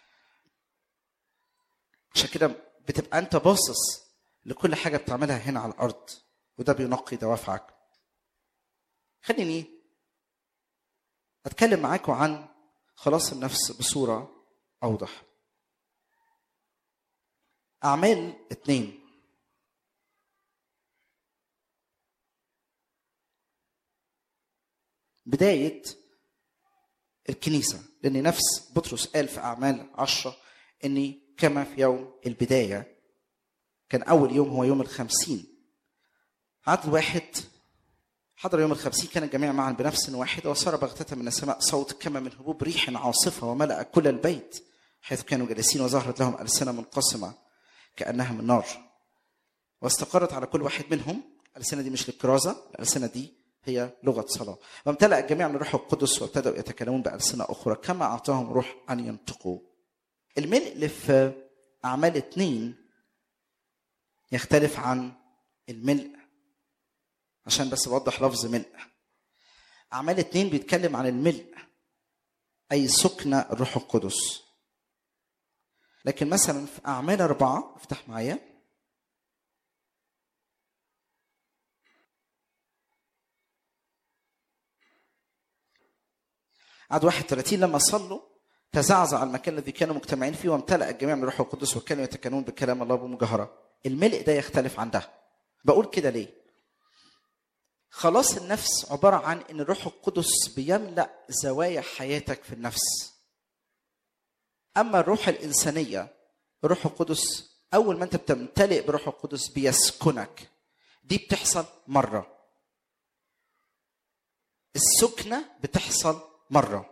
عشان كده بتبقى انت باصص لكل حاجه بتعملها هنا على الارض وده بينقي دوافعك خليني اتكلم معاكم عن خلاص النفس بصوره اوضح أعمال اتنين بداية الكنيسة لأن نفس بطرس قال في أعمال عشرة إني كما في يوم البداية كان أول يوم هو يوم الخمسين عدد واحد حضر يوم الخمسين كان الجميع معا بنفس واحدة وصار بغتة من السماء صوت كما من هبوب ريح عاصفة وملأ كل البيت حيث كانوا جالسين وظهرت لهم ألسنة منقسمة كأنها من نار واستقرت على كل واحد منهم الألسنة دي مش للكرازة الألسنة دي هي لغة صلاة وامتلأ الجميع من الروح القدس وابتدأوا يتكلمون بألسنة أخرى كما أعطاهم روح أن ينطقوا الملء اللي في أعمال اتنين يختلف عن الملء عشان بس بوضح لفظ ملء أعمال اتنين بيتكلم عن الملء أي سكن الروح القدس لكن مثلا في أعمال أربعة افتح معايا عدد 31 لما صلوا تزعزع المكان الذي كانوا مجتمعين فيه وامتلأ الجميع من الروح القدس وكانوا يتكلمون بكلام الله بمجاهرة الملء ده يختلف عن ده بقول كده ليه خلاص النفس عبارة عن ان الروح القدس بيملأ زوايا حياتك في النفس اما الروح الانسانيه الروح القدس اول ما انت بتمتلئ بروح القدس بيسكنك دي بتحصل مره السكنه بتحصل مره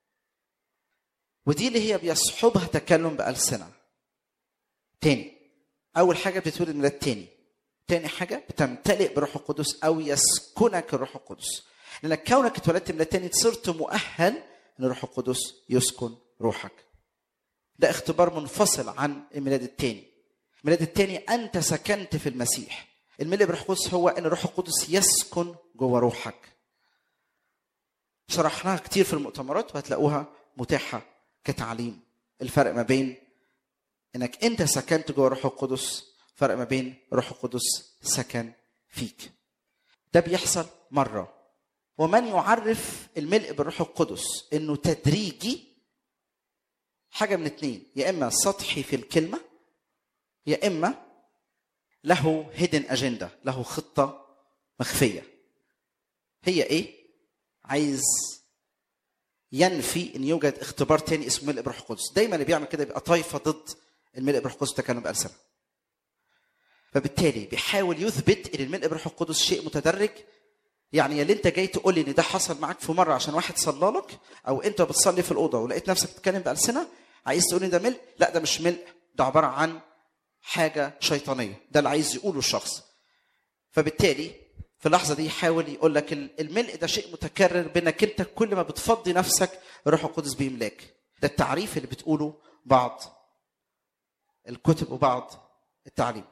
ودي اللي هي بيصحبها تكلم بالسنه تاني اول حاجه بتتولد من التاني تاني حاجه بتمتلئ بروح القدس او يسكنك الروح القدس لانك كونك اتولدت من التاني صرت مؤهل ان الروح القدس يسكن روحك ده اختبار منفصل عن الميلاد الثاني الميلاد الثاني انت سكنت في المسيح الملء بالروح القدس هو ان الروح القدس يسكن جوه روحك شرحناها كتير في المؤتمرات وهتلاقوها متاحه كتعليم الفرق ما بين انك انت سكنت جوه الروح القدس فرق ما بين الروح القدس سكن فيك ده بيحصل مره ومن يعرف الملء بالروح القدس انه تدريجي حاجة من اتنين يا إما سطحي في الكلمة يا إما له هيدن أجندة له خطة مخفية هي إيه؟ عايز ينفي ان يوجد اختبار تاني اسمه ملء بروح القدس دايما اللي بيعمل كده بيبقى طايفه ضد الملء بروح القدس والتكلم بالسنه فبالتالي بيحاول يثبت ان الملء بروح القدس شيء متدرج يعني اللي انت جاي تقول لي ان ده حصل معاك في مره عشان واحد صلى لك او انت بتصلي في الاوضه ولقيت نفسك بتتكلم بالسنه عايز تقول لي ده ملء لا ده مش ملء ده عباره عن حاجه شيطانيه ده اللي عايز يقوله الشخص فبالتالي في اللحظه دي يحاول يقول لك الملء ده شيء متكرر بانك انت كل ما بتفضي نفسك الروح القدس بيملاك ده التعريف اللي بتقوله بعض الكتب وبعض التعليم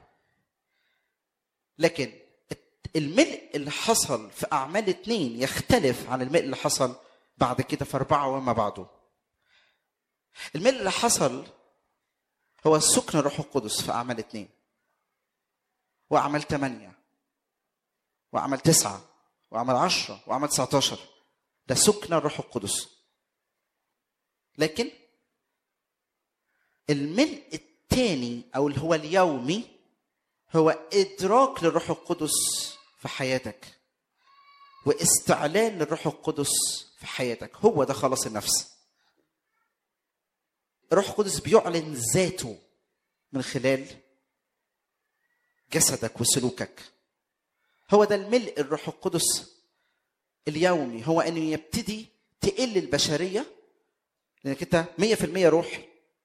لكن الملء اللي حصل في اعمال اتنين يختلف عن الملء اللي حصل بعد كده في اربعه وما بعده الملء اللي حصل هو سكن الروح القدس في اعمال اتنين واعمال ثمانيه واعمال تسعه واعمال عشره واعمال 19 ده سكن الروح القدس لكن الملء الثاني او اللي هو اليومي هو ادراك للروح القدس في حياتك واستعلان للروح القدس في حياتك هو ده خلاص النفس الروح القدس بيعلن ذاته من خلال جسدك وسلوكك هو ده الملء الروح القدس اليومي هو انه يبتدي تقل البشريه لانك انت 100% روح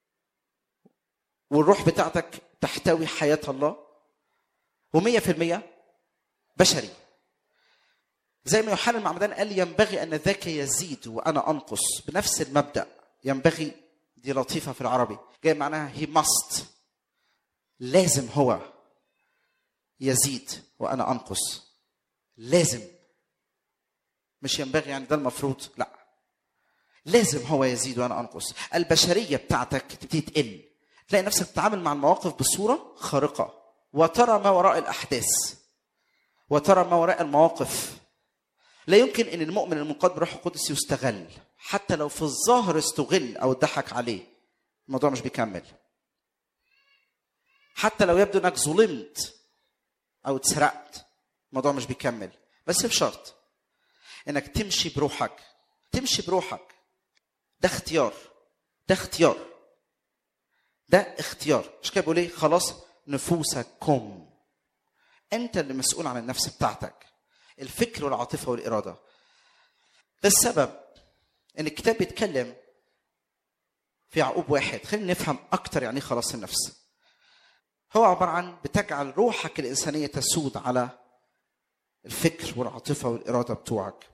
والروح بتاعتك تحتوي حياه الله و100% بشري زي ما يوحنا المعمدان قال ينبغي ان ذاك يزيد وانا انقص بنفس المبدا ينبغي دي لطيفه في العربي جاي معناها هي ماست لازم هو يزيد وانا انقص لازم مش ينبغي يعني ده المفروض لا لازم هو يزيد وانا انقص البشريه بتاعتك تبتدي تقل تلاقي نفسك تتعامل مع المواقف بصوره خارقه وترى ما وراء الاحداث وترى ما وراء المواقف لا يمكن ان المؤمن المنقاد بروح القدس يستغل حتى لو في الظاهر استغل او اتضحك عليه الموضوع مش بيكمل حتى لو يبدو انك ظلمت او اتسرقت الموضوع مش بيكمل بس بشرط انك تمشي بروحك تمشي بروحك ده اختيار ده اختيار ده اختيار مش كده بيقول ايه خلاص نفوسكم انت اللي مسؤول عن النفس بتاعتك الفكر والعاطفه والاراده ده السبب ان الكتاب بيتكلم في يعقوب واحد خلينا نفهم اكتر يعني ايه خلاص النفس هو عباره عن بتجعل روحك الانسانيه تسود على الفكر والعاطفه والاراده بتوعك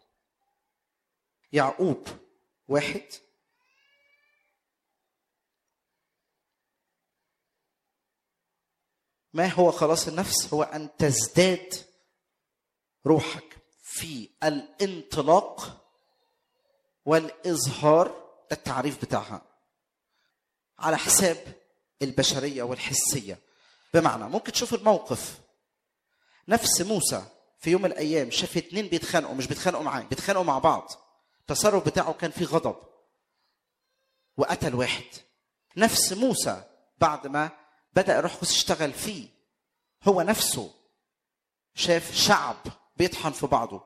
يعقوب واحد ما هو خلاص النفس هو ان تزداد روحك في الانطلاق والاظهار ده التعريف بتاعها على حساب البشريه والحسيه بمعنى ممكن تشوف الموقف نفس موسى في يوم من الايام شاف اتنين بيتخانقوا مش بيتخانقوا معاه بيتخانقوا مع بعض التصرف بتاعه كان فيه غضب وقتل واحد نفس موسى بعد ما بدا الروح القدس يشتغل فيه هو نفسه شاف شعب بيطحن في بعضه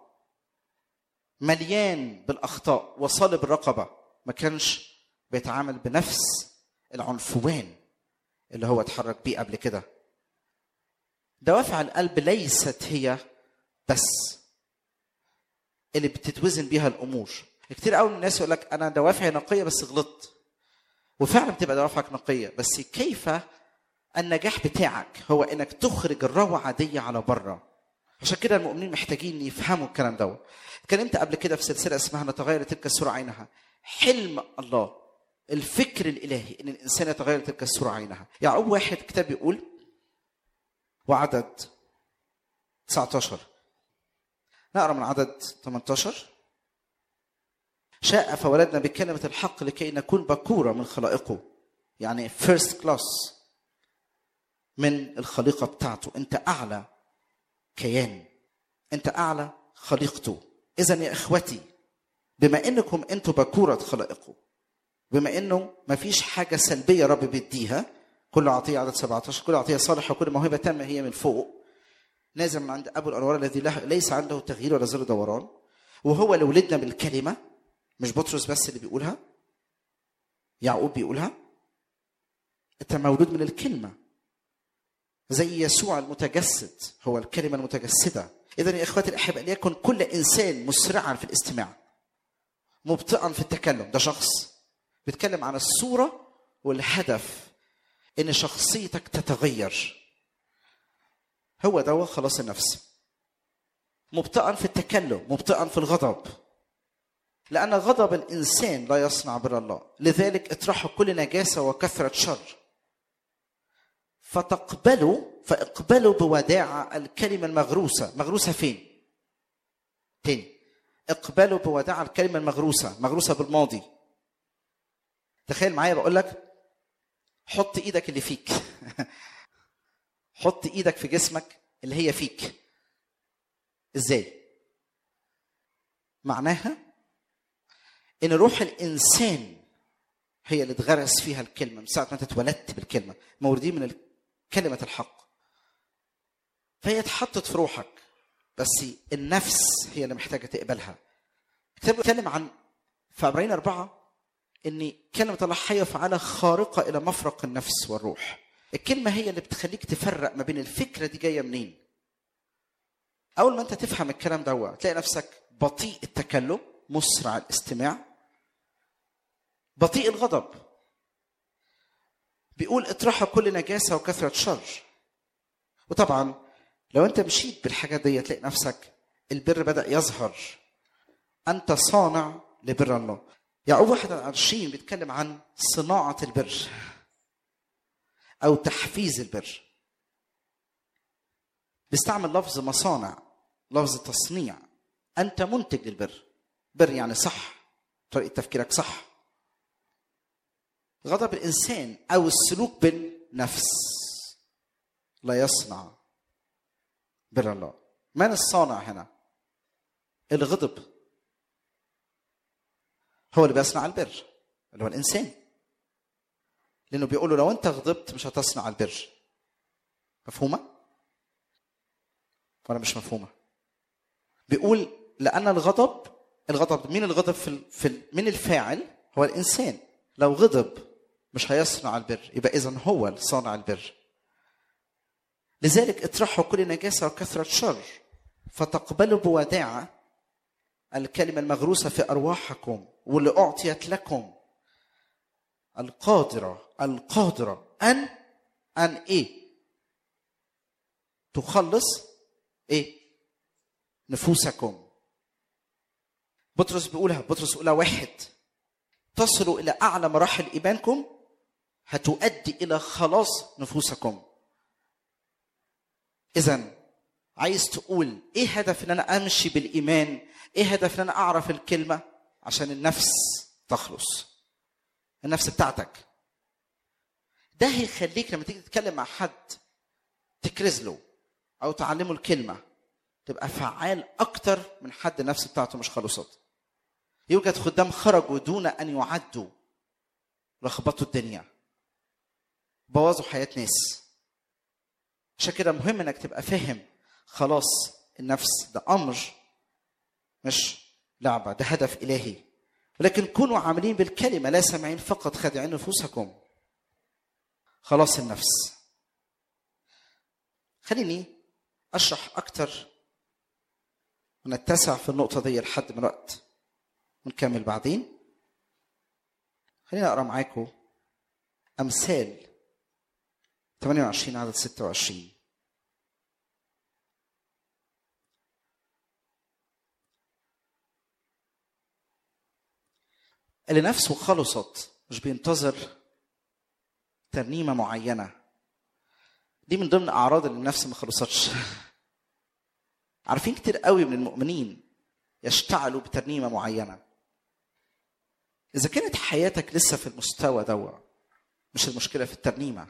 مليان بالاخطاء وصلب الرقبه ما كانش بيتعامل بنفس العنفوان اللي هو اتحرك بيه قبل كده دوافع القلب ليست هي بس اللي بتتوزن بيها الامور كتير قوي من الناس يقول لك انا دوافعي نقيه بس غلطت وفعلا بتبقى دوافعك نقيه بس كيف النجاح بتاعك هو انك تخرج الروعه دي على بره عشان كده المؤمنين محتاجين يفهموا الكلام دوت اتكلمت قبل كده في سلسله اسمها نتغير تلك الصوره عينها حلم الله الفكر الالهي ان الانسان يتغير تلك الصوره عينها يعقوب واحد كتاب بيقول وعدد 19 نقرا من عدد 18 شاء فولدنا بكلمة الحق لكي نكون بكورة من خلائقه يعني فيرست كلاس من الخليقة بتاعته أنت أعلى كيان أنت أعلى خليقته إذا يا إخوتي بما إنكم أنتم بكورة خلائقه بما إنه ما فيش حاجة سلبية رب بيديها كل عطية عدد 17 كل عطية صالحة وكل موهبة تامة هي من فوق نازل من عند أبو الأنوار الذي له- ليس عنده تغيير ولا زر دوران وهو اللي ولدنا بالكلمة مش بطرس بس اللي بيقولها يعقوب بيقولها انت مولود من الكلمه زي يسوع المتجسد هو الكلمه المتجسده اذا يا اخواتي الاحباء ليكن كل انسان مسرعا في الاستماع مبطئا في التكلم ده شخص بيتكلم عن الصوره والهدف ان شخصيتك تتغير هو ده خلاص النفس مبطئا في التكلم مبطئا في الغضب لأن غضب الإنسان لا يصنع بر الله لذلك اطرحوا كل نجاسة وكثرة شر فتقبلوا فاقبلوا بوداعة الكلمة المغروسة مغروسة فين؟ تاني اقبلوا بوداعة الكلمة المغروسة مغروسة بالماضي تخيل معايا بقول لك حط ايدك اللي فيك حط ايدك في جسمك اللي هي فيك ازاي معناها ان روح الانسان هي اللي اتغرس فيها الكلمه من ساعه ما انت اتولدت بالكلمه مولودين من كلمه الحق فهي اتحطت في روحك بس النفس هي اللي محتاجه تقبلها الكتاب بيتكلم عن في عبرين أربعة إن كلمة الله حية وفعالة خارقة إلى مفرق النفس والروح. الكلمة هي اللي بتخليك تفرق ما بين الفكرة دي جاية منين. أول ما أنت تفهم الكلام ده تلاقي نفسك بطيء التكلم مسرع الاستماع بطيء الغضب بيقول اطرحوا كل نجاسة وكثرة شر وطبعا لو انت مشيت بالحاجات دي تلاقي نفسك البر بدأ يظهر انت صانع لبر الله يعقوب 21 بيتكلم عن صناعة البر أو تحفيز البر بيستعمل لفظ مصانع لفظ تصنيع أنت منتج للبر بر يعني صح طريقة تفكيرك صح غضب الإنسان أو السلوك بالنفس لا يصنع بر الله من الصانع هنا الغضب هو اللي بيصنع البر اللي هو الإنسان لأنه بيقول له لو أنت غضبت مش هتصنع البر مفهومه ولا مش مفهومه بيقول لان الغضب الغضب مين الغضب في ال... في ال... من الفاعل هو الانسان لو غضب مش هيصنع البر يبقى اذا هو صانع البر لذلك اطرحوا كل نجاسه وكثره شر فتقبلوا بوداعه الكلمه المغروسه في ارواحكم واللي اعطيت لكم القادره القادره ان ان ايه تخلص ايه نفوسكم بطرس بيقولها بطرس بيقولها واحد تصلوا الى اعلى مراحل ايمانكم هتؤدي الى خلاص نفوسكم اذا عايز تقول ايه هدف ان انا امشي بالايمان ايه هدف ان انا اعرف الكلمه عشان النفس تخلص النفس بتاعتك ده هيخليك لما تيجي تتكلم مع حد تكرز له او تعلمه الكلمه تبقى فعال اكتر من حد النفس بتاعته مش خلصت يوجد خدام خرجوا دون ان يعدوا لخبطوا الدنيا بوظوا حياه ناس عشان كده مهم انك تبقى فاهم خلاص النفس ده امر مش لعبه ده هدف الهي ولكن كونوا عاملين بالكلمه لا سامعين فقط خادعين نفوسكم خلاص النفس خليني اشرح اكتر ونتسع في النقطه دي لحد من الوقت ونكمل بعدين خليني اقرا معاكم امثال 28 عدد 26 اللي نفسه خلصت مش بينتظر ترنيمه معينه دي من ضمن اعراض اللي النفس ما خلصتش عارفين كتير قوي من المؤمنين يشتعلوا بترنيمه معينه اذا كانت حياتك لسه في المستوى دوا مش المشكله في الترنيمه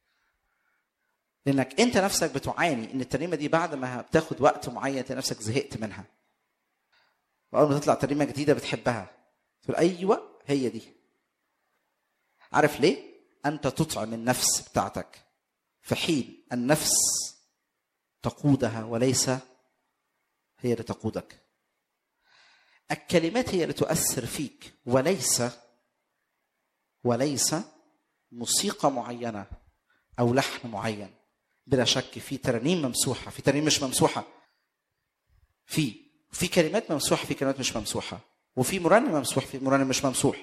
لانك انت نفسك بتعاني ان الترنيمه دي بعد ما بتاخد وقت معين انت نفسك زهقت منها واول ما تطلع ترنيمه جديده بتحبها تقول ايوه هي دي عارف ليه انت تطعم النفس بتاعتك في حين النفس تقودها وليس هي اللي تقودك الكلمات هي اللي تؤثر فيك وليس وليس موسيقى معينه او لحن معين بلا شك في ترانيم ممسوحه في ترانيم مش ممسوحه في في كلمات ممسوحه في كلمات مش ممسوحه وفي مرنم ممسوح في مرنم مش ممسوح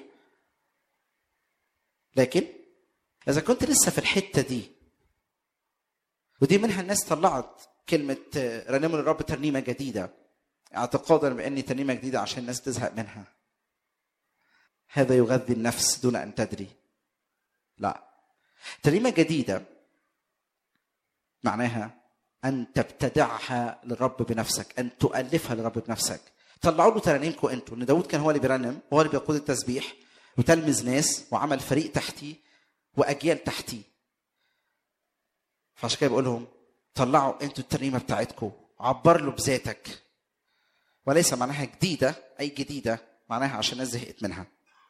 لكن اذا كنت لسه في الحته دي ودي منها الناس طلعت كلمه رنموا للرب ترنيمه جديده اعتقادا بان ترنيمه جديده عشان الناس تزهق منها هذا يغذي النفس دون ان تدري لا ترنيمه جديده معناها ان تبتدعها للرب بنفسك ان تؤلفها للرب بنفسك طلعوا له ترانيمكم انتوا ان داود كان هو اللي بيرنم وهو اللي بيقود التسبيح وتلمذ ناس وعمل فريق تحتيه واجيال تحتيه فعشان كده بقول لهم طلعوا انتوا الترنيمه بتاعتكم عبر له بذاتك وليس معناها جديده اي جديده معناها عشان الناس زهقت منها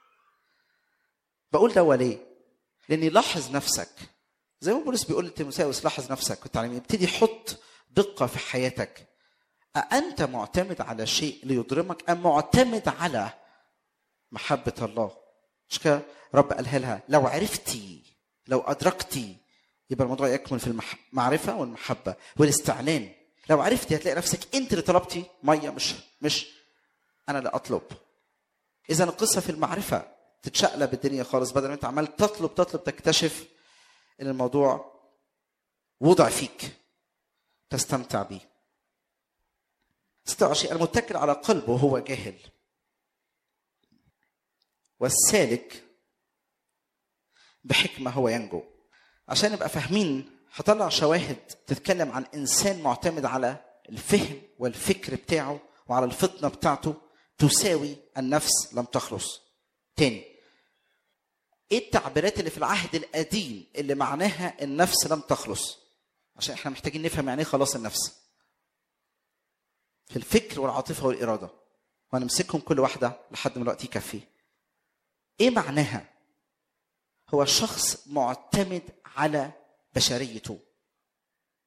بقول ده ليه؟ لاني لاحظ نفسك زي ما بولس بيقول لتيموثاوس لاحظ نفسك والتعليم ابتدي حط دقه في حياتك أأنت معتمد على شيء ليضرمك أم معتمد على محبة الله؟ مش كده رب قالها لها لو عرفتي لو أدركتي يبقى الموضوع يكمن في المعرفة والمحبة والاستعلان لو عرفتي هتلاقي نفسك أنت اللي طلبتي مية مش مش أنا اللي أطلب إذا القصة في المعرفة تتشقلب الدنيا خالص بدل ما أنت عمال تطلب تطلب تكتشف إن الموضوع وضع فيك تستمتع بيه 26 المتكل على قلبه هو جاهل والسالك بحكمة هو ينجو عشان نبقى فاهمين هطلع شواهد تتكلم عن إنسان معتمد على الفهم والفكر بتاعه وعلى الفطنة بتاعته تساوي النفس لم تخلص تاني ايه التعبيرات اللي في العهد القديم اللي معناها النفس لم تخلص عشان احنا محتاجين نفهم يعني ايه خلاص النفس في الفكر والعاطفه والاراده وهنمسكهم كل واحده لحد ما الوقت يكفي ايه معناها هو شخص معتمد على بشريته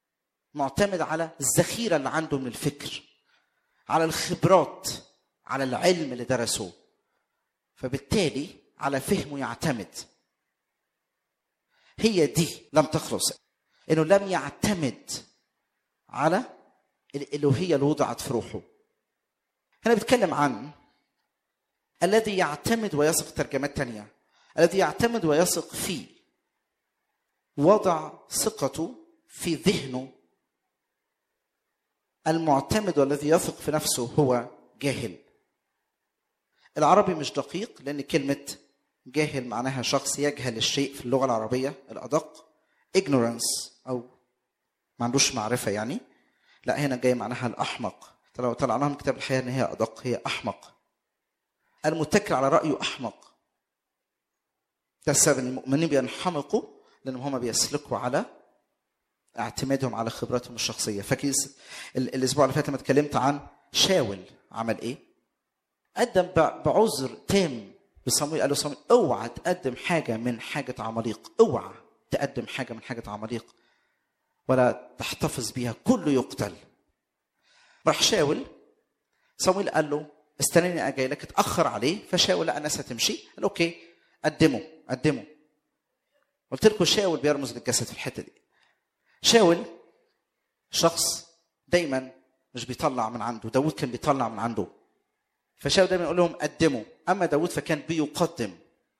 معتمد على الذخيره اللي عنده من الفكر على الخبرات على العلم اللي درسه فبالتالي على فهمه يعتمد هي دي لم تخلص انه لم يعتمد على الالوهيه اللي وضعت في روحه هنا بيتكلم عن الذي يعتمد ويثق ترجمات تانية الذي يعتمد ويثق فيه وضع ثقته في ذهنه المعتمد والذي يثق في نفسه هو جاهل العربي مش دقيق لان كلمه جاهل معناها شخص يجهل الشيء في اللغه العربيه الادق ignorance او ما عندوش معرفه يعني لا هنا جاي معناها الاحمق لو طلعناها من كتاب الحياه ان هي ادق هي احمق المتكل على رايه احمق ده السبب ان المؤمنين بينحمقوا لانهم هم بيسلكوا على اعتمادهم على خبراتهم الشخصيه فاكر ال- الاسبوع اللي فات لما اتكلمت عن شاول عمل ايه قدم ب- بعذر تام لصمويل قال له صمويل اوعى تقدم حاجه من حاجه عماليق اوعى تقدم حاجه من حاجه عماليق ولا تحتفظ بيها كله يقتل راح شاول صمويل قال له استناني اجي لك اتاخر عليه فشاول لقى الناس هتمشي قال اوكي قدمه قدمه قلت لكم شاول بيرمز للجسد في الحته دي شاول شخص دايما مش بيطلع من عنده داود كان بيطلع من عنده فشاول دايما يقول لهم قدموا اما داود فكان بيقدم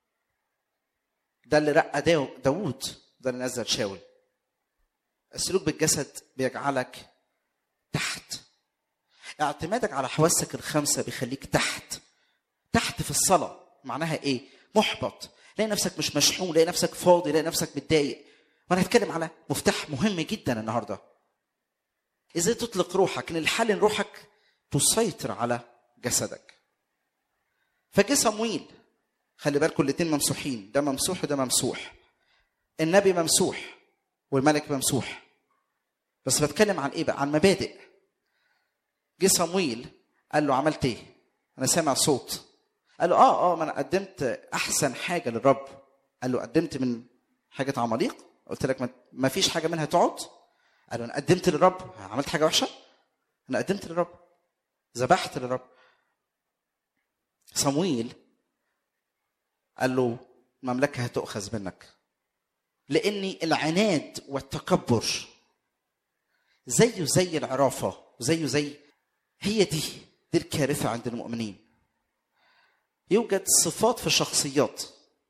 ده اللي رقى داو- داود ده اللي نزل شاول السلوك بالجسد بيجعلك تحت اعتمادك على حواسك الخمسة بيخليك تحت تحت في الصلاة معناها ايه محبط لاقي نفسك مش مشحون لاقي نفسك فاضي لاقي نفسك متضايق وانا هتكلم على مفتاح مهم جدا النهارده ازاي تطلق روحك ان الحل ان روحك تسيطر على جسدك فجه صمويل خلي بالكم الاتنين ممسوحين ده ممسوح وده ممسوح النبي ممسوح والملك ممسوح بس بتكلم عن ايه بقى عن مبادئ جه صمويل قال له عملت ايه انا سامع صوت قال له اه اه ما انا قدمت احسن حاجه للرب قال له قدمت من حاجه عماليق قلت لك ما- ما فيش حاجه منها تقعد قال له انا قدمت للرب عملت حاجه وحشه انا قدمت للرب ذبحت للرب صمويل قال له المملكه هتؤخذ منك لاني العناد والتكبر زيه زي العرافه وزيه زي هي دي دي الكارثه عند المؤمنين يوجد صفات في الشخصيات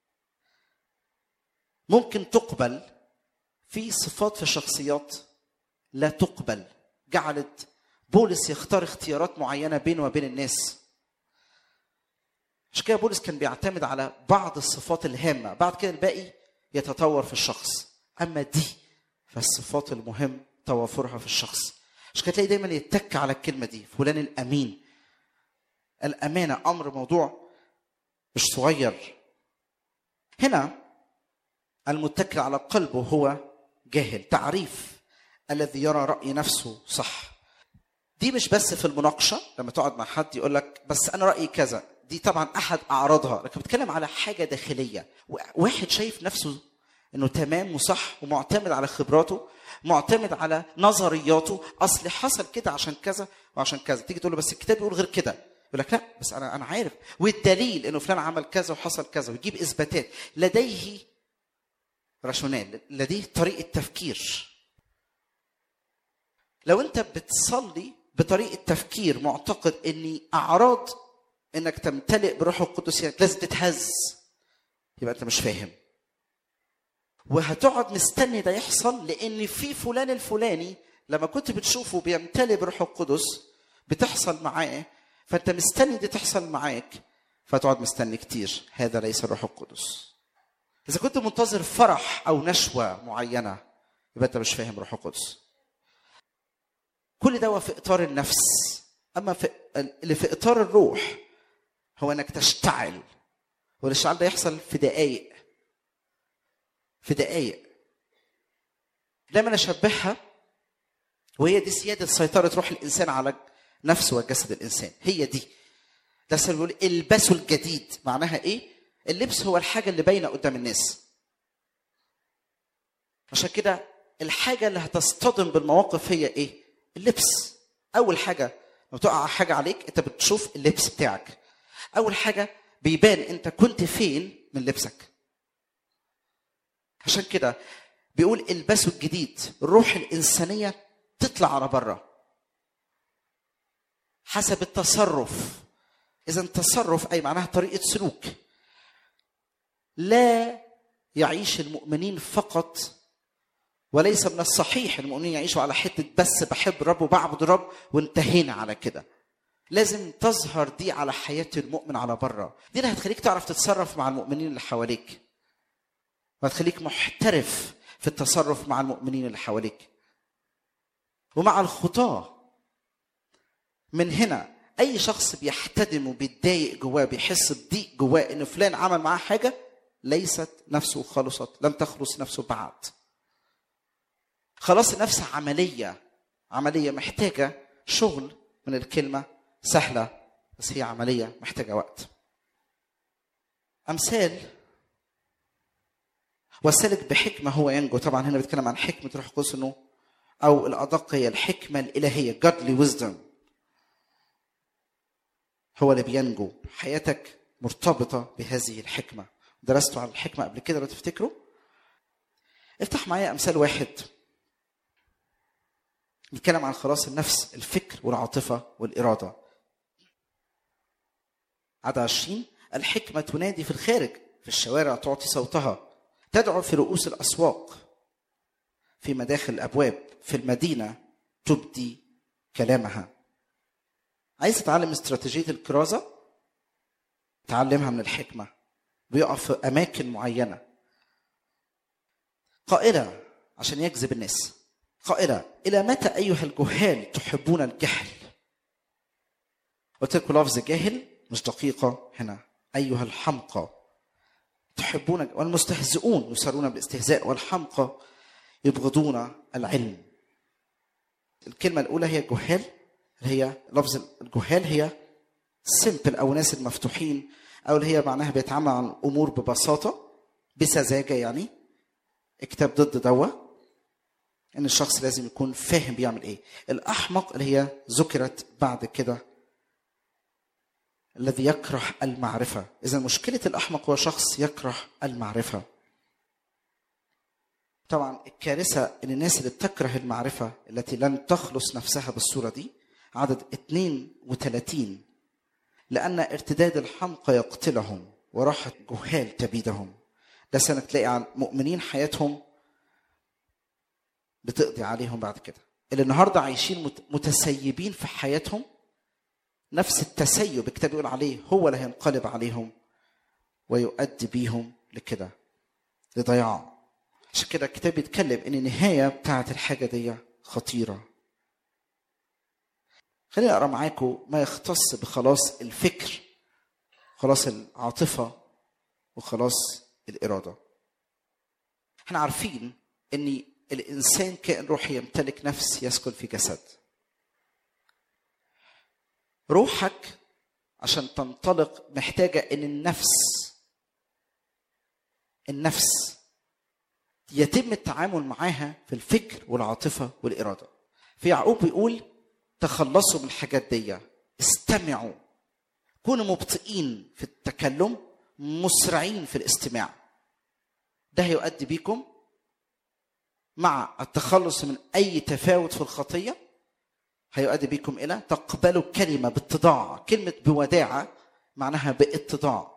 ممكن تقبل في صفات في الشخصيات لا تقبل جعلت بولس يختار اختيارات معينه بينه وبين الناس عشان كده بولس كان بيعتمد على بعض الصفات الهامه بعد كده الباقي يتطور في الشخص اما دي فالصفات المهم توافرها في الشخص عشان كده تلاقي دايما يتك على الكلمه دي فلان الامين الامانه امر موضوع مش صغير هنا المتكل على قلبه هو جاهل تعريف الذي يرى راي نفسه صح دي مش بس في المناقشه لما تقعد مع حد يقول لك بس انا رايي كذا دي طبعا احد اعراضها لكن بتكلم على حاجه داخليه واحد شايف نفسه انه تمام وصح ومعتمد على خبراته معتمد على نظرياته اصل حصل كده عشان كذا وعشان كذا تيجي تقول له بس الكتاب بيقول غير كده يقول لك لا بس انا انا عارف والدليل انه فلان عمل كذا وحصل كذا ويجيب اثباتات لديه راشونال لديه طريقه تفكير لو انت بتصلي بطريقه تفكير معتقد ان اعراض انك تمتلئ بروح القدس يعني لازم تتهز يبقى انت مش فاهم وهتقعد مستني ده يحصل لان في فلان الفلاني لما كنت بتشوفه بيمتلئ بروح القدس بتحصل معاه فانت مستني دي تحصل معاك فتقعد مستني كتير هذا ليس الروح القدس اذا كنت منتظر فرح او نشوه معينه يبقى انت مش فاهم روح القدس كل ده هو في اطار النفس اما في اللي في اطار الروح هو انك تشتعل والاشتعال ده يحصل في دقائق في دقائق دايما اشبهها وهي دي سياده سيطره روح الانسان على نفسه وجسد الانسان هي دي ده السبب بيقول البسوا الجديد معناها ايه اللبس هو الحاجه اللي باينه قدام الناس عشان كده الحاجه اللي هتصطدم بالمواقف هي ايه اللبس اول حاجه لما تقع حاجه عليك انت بتشوف اللبس بتاعك اول حاجه بيبان انت كنت فين من لبسك عشان كده بيقول البسوا الجديد الروح الانسانيه تطلع على بره حسب التصرف اذا تصرف اي معناها طريقه سلوك لا يعيش المؤمنين فقط وليس من الصحيح المؤمنين يعيشوا على حته بس بحب الرب وبعبد الرب وانتهينا على كده لازم تظهر دي على حياه المؤمن على بره دي اللي هتخليك تعرف تتصرف مع المؤمنين اللي حواليك وهتخليك محترف في التصرف مع المؤمنين اللي حواليك ومع الخطاه من هنا اي شخص بيحتدم وبيتضايق جواه بيحس بضيق جواه ان فلان عمل معاه حاجه ليست نفسه خلصت لم تخلص نفسه بعد خلاص النفس عمليه عمليه محتاجه شغل من الكلمه سهله بس هي عمليه محتاجه وقت امثال والسالك بحكمه هو ينجو طبعا هنا بيتكلم عن حكمه روح القدس انه او الادق هي الحكمه الالهيه godly wisdom هو اللي بينجو حياتك مرتبطه بهذه الحكمه درستوا عن الحكمه قبل كده لو تفتكروا افتح معايا امثال واحد بيتكلم عن خلاص النفس الفكر والعاطفه والاراده عدد عشرين الحكمة تنادي في الخارج في الشوارع تعطي صوتها تدعو في رؤوس الأسواق في مداخل الأبواب في المدينة تبدي كلامها عايز تتعلم استراتيجية الكرازة تعلمها من الحكمة بيقف في أماكن معينة قائلة عشان يجذب الناس قائلة إلى متى أيها الجهال تحبون الجهل قلت لكم لفظ جاهل مش دقيقة هنا أيها الحمقى تحبون والمستهزئون يسرون بالاستهزاء والحمقى يبغضون العلم الكلمة الأولى هي جهال اللي هي لفظ الجهال هي سمبل أو ناس المفتوحين أو اللي هي معناها بيتعامل عن الأمور ببساطة بسذاجة يعني كتاب ضد دوا ان الشخص لازم يكون فاهم بيعمل ايه الاحمق اللي هي ذكرت بعد كده الذي يكره المعرفه اذا مشكله الاحمق هو شخص يكره المعرفه طبعا الكارثه ان الناس اللي بتكره المعرفه التي لن تخلص نفسها بالصوره دي عدد 32 لان ارتداد الحمقى يقتلهم وراحه جهال تبيدهم ده سنة تلاقي عن مؤمنين حياتهم بتقضي عليهم بعد كده اللي النهارده عايشين مت- متسيبين في حياتهم نفس التسيب الكتاب يقول عليه هو اللي هينقلب عليهم ويؤدي بيهم لكده لضياع عشان كده الكتاب بيتكلم ان النهايه بتاعت الحاجه دي خطيره خليني اقرا معاكم ما يختص بخلاص الفكر خلاص العاطفه وخلاص الاراده احنا عارفين ان الانسان كائن روحي يمتلك نفس يسكن في جسد روحك عشان تنطلق محتاجه ان النفس النفس يتم التعامل معاها في الفكر والعاطفه والاراده في يعقوب بيقول تخلصوا من الحاجات دي استمعوا كونوا مبطئين في التكلم مسرعين في الاستماع ده هيؤدي بيكم مع التخلص من اي تفاوت في الخطيه هيؤدي بيكم الى تقبلوا الكلمه باتضاع كلمه بوداعه معناها باتضاع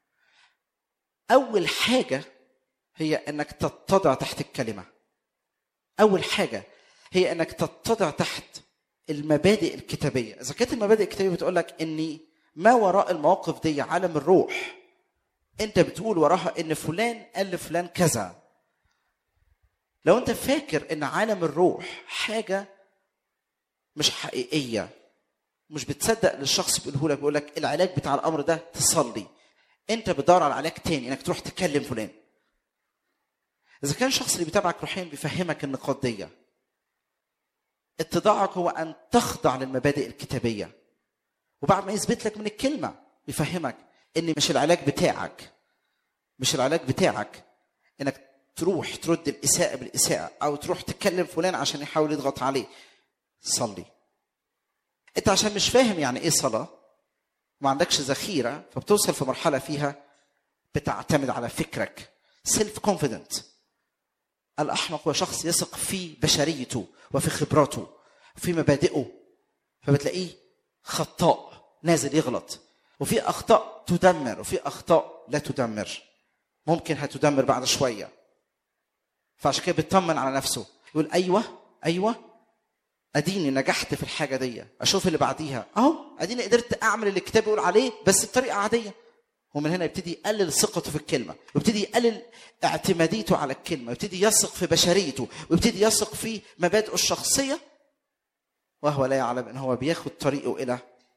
اول حاجه هي انك تتضع تحت الكلمه اول حاجه هي انك تتضع تحت المبادئ الكتابيه اذا كانت المبادئ الكتابيه بتقول لك ان ما وراء المواقف دي عالم الروح انت بتقول وراها ان فلان قال لفلان كذا لو انت فاكر ان عالم الروح حاجه مش حقيقيه مش بتصدق للشخص بيقوله لك بيقول لك العلاج بتاع الامر ده تصلي انت بتدور على علاج تاني انك تروح تكلم فلان اذا كان الشخص اللي بيتابعك روحيا بيفهمك النقاط دي اتضاعك هو ان تخضع للمبادئ الكتابيه وبعد ما يثبت لك من الكلمه يفهمك ان مش العلاج بتاعك مش العلاج بتاعك انك تروح ترد الاساءه بالاساءه او تروح تكلم فلان عشان يحاول يضغط عليه صلي انت عشان مش فاهم يعني ايه صلاه وما عندكش ذخيره فبتوصل في مرحله فيها بتعتمد على فكرك سيلف كونفيدنت الاحمق هو شخص يثق في بشريته وفي خبراته وفي مبادئه فبتلاقيه خطاء نازل يغلط وفي اخطاء تدمر وفي اخطاء لا تدمر ممكن هتدمر بعد شويه فعشان كده بيطمن على نفسه يقول ايوه ايوه اديني نجحت في الحاجه دي اشوف اللي بعديها اهو اديني قدرت اعمل اللي الكتاب بيقول عليه بس بطريقه عاديه ومن هنا يبتدي يقلل ثقته في الكلمه ويبتدي يقلل اعتماديته على الكلمه ويبتدي يثق في بشريته ويبتدي يثق في مبادئه الشخصيه وهو لا يعلم ان هو بياخد طريقه الى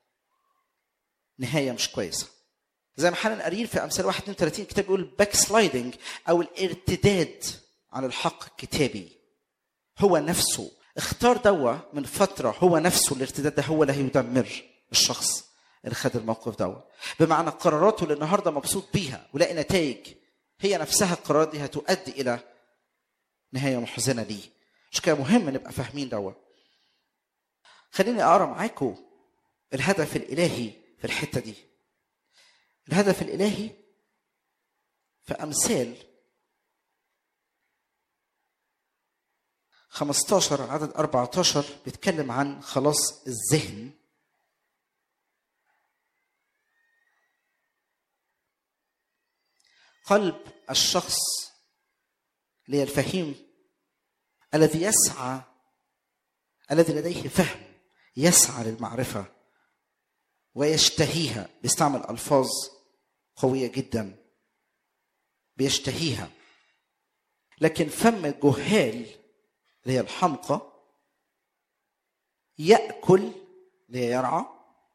نهايه مش كويسه زي ما حنا قاريين في امثال 1 32 الكتاب بيقول باك سلايدنج او الارتداد عن الحق الكتابي هو نفسه اختار دوا من فتره هو نفسه الارتداد ده هو اللي هيدمر الشخص اللي خد الموقف دوا بمعنى قراراته اللي النهارده مبسوط بيها ولاقي نتائج هي نفسها القرارات دي هتؤدي الى نهايه محزنه ليه مش كده مهم نبقى فاهمين دوا خليني اقرا معاكم الهدف الالهي في الحته دي الهدف الالهي في امثال 15 عدد 14 بيتكلم عن خلاص الذهن قلب الشخص اللي هي الفهيم الذي يسعى الذي لديه فهم يسعى للمعرفه ويشتهيها بيستعمل الفاظ قويه جدا بيشتهيها لكن فم الجهال اللي هي الحمقى ياكل اللي هي يرعى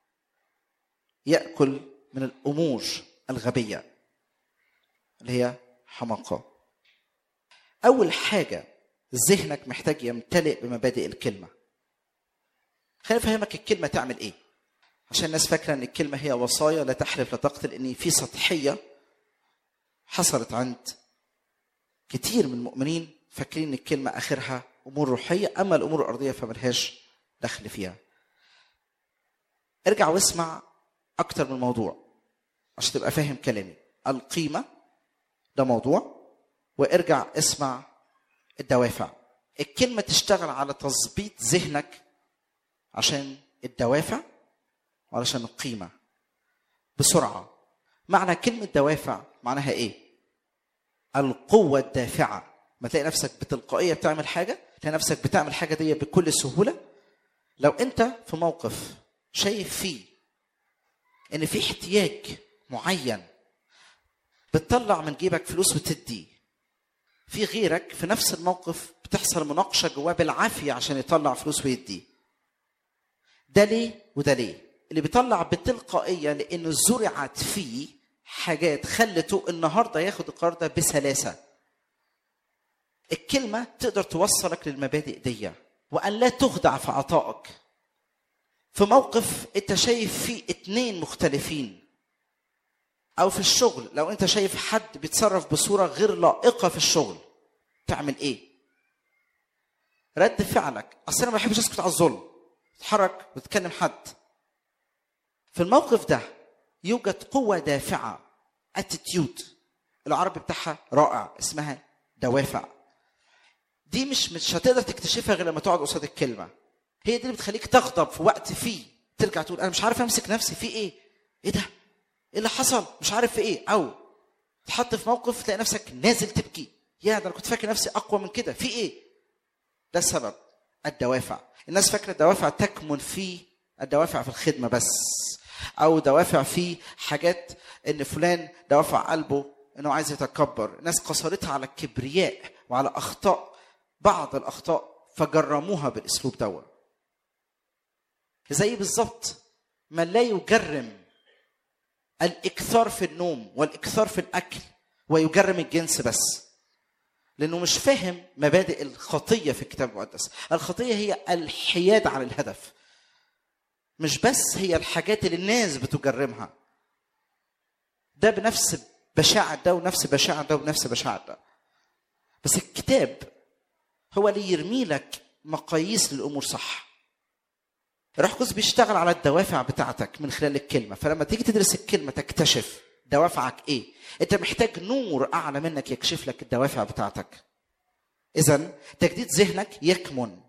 ياكل من الامور الغبيه اللي هي حماقه اول حاجه ذهنك محتاج يمتلئ بمبادئ الكلمه خليني افهمك الكلمه تعمل ايه عشان الناس فاكره ان الكلمه هي وصايا لا تحلف لا تقتل ان في سطحيه حصلت عند كتير من المؤمنين فاكرين ان الكلمه اخرها امور روحيه اما الامور الارضيه فملهاش دخل فيها ارجع واسمع اكتر من موضوع عشان تبقى فاهم كلامي القيمه ده موضوع وارجع اسمع الدوافع الكلمه تشتغل على تظبيط ذهنك عشان الدوافع وعلشان القيمه بسرعه معنى كلمه دوافع معناها ايه القوه الدافعه ما تلاقي نفسك بتلقائيه بتعمل حاجه تلاقي نفسك بتعمل حاجه دي بكل سهوله لو انت في موقف شايف فيه ان في احتياج معين بتطلع من جيبك فلوس وتدي في غيرك في نفس الموقف بتحصل مناقشه جواه بالعافيه عشان يطلع فلوس ويدي ده ليه وده ليه اللي بيطلع بتلقائيه لانه زرعت فيه حاجات خلته النهارده ياخد القرار ده بسلاسه الكلمه تقدر توصلك للمبادئ دي وان لا تخدع في عطائك في موقف انت شايف فيه اتنين مختلفين او في الشغل لو انت شايف حد بيتصرف بصوره غير لائقه في الشغل تعمل ايه رد فعلك اصل انا ما بحبش اسكت على الظلم تتحرك وتتكلم حد في الموقف ده يوجد قوه دافعه اتيتيود العربي بتاعها رائع اسمها دوافع دي مش مش هتقدر تكتشفها غير لما تقعد قصاد الكلمه هي دي اللي بتخليك تغضب في وقت فيه ترجع تقول انا مش عارف امسك نفسي في ايه ايه ده ايه اللي حصل مش عارف في ايه او تحط في موقف تلاقي نفسك نازل تبكي يا ده انا كنت فاكر نفسي اقوى من كده في ايه ده السبب الدوافع الناس فاكره الدوافع تكمن في الدوافع في الخدمه بس او دوافع في حاجات ان فلان دوافع قلبه انه عايز يتكبر الناس قصرتها على الكبرياء وعلى اخطاء بعض الاخطاء فجرموها بالاسلوب دوت زي بالظبط من لا يجرم الاكثار في النوم والاكثار في الاكل ويجرم الجنس بس لانه مش فاهم مبادئ الخطيه في الكتاب المقدس الخطيه هي الحياد عن الهدف مش بس هي الحاجات اللي الناس بتجرمها ده بنفس بشاعة ده ونفس بشاعة ده ونفس بشاعة ده بس الكتاب هو اللي يرمي لك مقاييس للامور صح الروح القدس بيشتغل على الدوافع بتاعتك من خلال الكلمه فلما تيجي تدرس الكلمه تكتشف دوافعك ايه انت محتاج نور اعلى منك يكشف لك الدوافع بتاعتك اذا تجديد ذهنك يكمن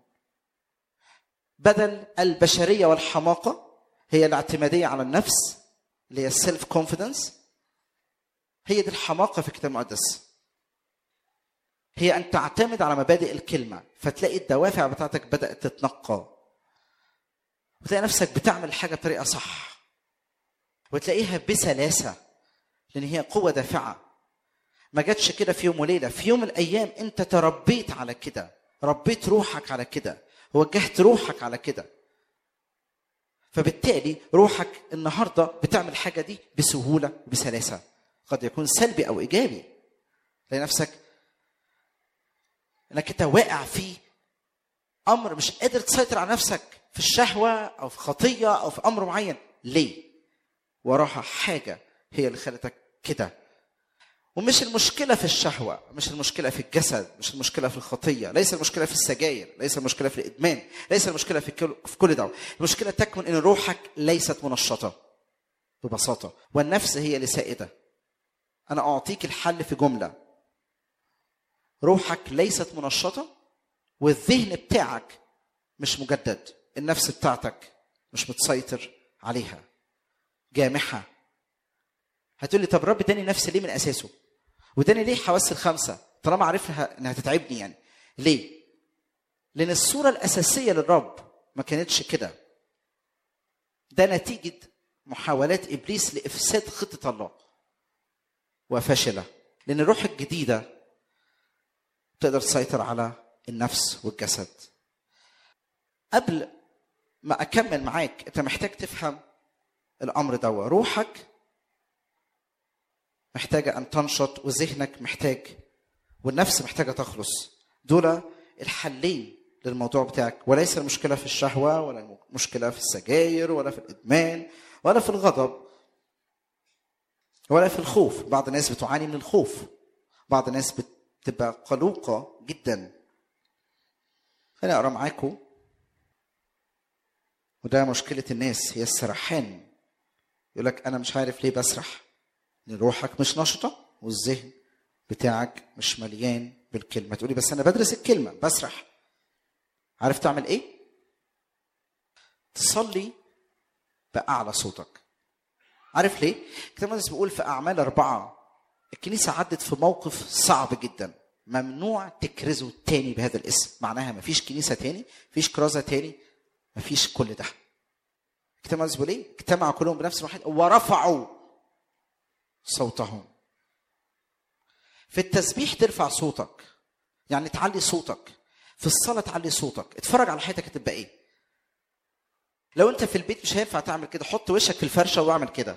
بدل البشريه والحماقه هي الاعتماديه على النفس اللي هي السيلف كونفيدنس هي دي الحماقه في الكتاب المقدس هي ان تعتمد على مبادئ الكلمه فتلاقي الدوافع بتاعتك بدات تتنقى وتلاقي نفسك بتعمل الحاجه بطريقه صح وتلاقيها بسلاسه لان هي قوه دافعه ما جاتش كده في يوم وليله في يوم من الايام انت تربيت على كده ربيت روحك على كده وجهت روحك على كده فبالتالي روحك النهارده بتعمل الحاجه دي بسهوله وبسلاسه قد يكون سلبي او ايجابي تلاقي نفسك انك انت واقع في امر مش قادر تسيطر على نفسك في الشهوه او في خطيه او في امر معين ليه وراها حاجه هي اللي خلتك كده ومش المشكله في الشهوه مش المشكله في الجسد مش المشكله في الخطيه ليس المشكله في السجاير ليس المشكله في الادمان ليس المشكله في كل, في كل ده المشكله تكمن ان روحك ليست منشطه ببساطه والنفس هي اللي سائده انا اعطيك الحل في جمله روحك ليست منشطه والذهن بتاعك مش مجدد النفس بتاعتك مش متسيطر عليها جامحه هتقول لي طب رب اداني نفس ليه من اساسه واداني ليه حواس الخمسه طالما عارفها انها هتتعبني يعني ليه لان الصوره الاساسيه للرب ما كانتش كده ده نتيجه محاولات ابليس لافساد خطه الله وفشل لان الروح الجديده تقدر تسيطر على النفس والجسد قبل ما اكمل معاك انت محتاج تفهم الامر ده روحك محتاجة أن تنشط وذهنك محتاج والنفس محتاجة تخلص دول الحلين للموضوع بتاعك وليس المشكلة في الشهوة ولا المشكلة في السجاير ولا في الإدمان ولا في الغضب ولا في الخوف بعض الناس بتعاني من الخوف بعض الناس بتبقى قلوقة جدا أنا أقرأ معاكم وده مشكلة الناس هي السرحان يقول لك أنا مش عارف ليه بسرح ان روحك مش نشطه والذهن بتاعك مش مليان بالكلمه تقولي بس انا بدرس الكلمه بسرح عارف تعمل ايه تصلي باعلى صوتك عارف ليه الكتاب المقدس بيقول في اعمال اربعه الكنيسه عدت في موقف صعب جدا ممنوع تكرزوا تاني بهذا الاسم معناها مفيش كنيسه تاني مفيش كرازه تاني مفيش كل ده الكتاب المقدس بيقول ايه اجتمعوا كلهم بنفس واحد ورفعوا صوتهم في التسبيح ترفع صوتك يعني تعلي صوتك في الصلاة تعلي صوتك اتفرج على حياتك هتبقى ايه لو انت في البيت مش هينفع تعمل كده حط وشك في الفرشة واعمل كده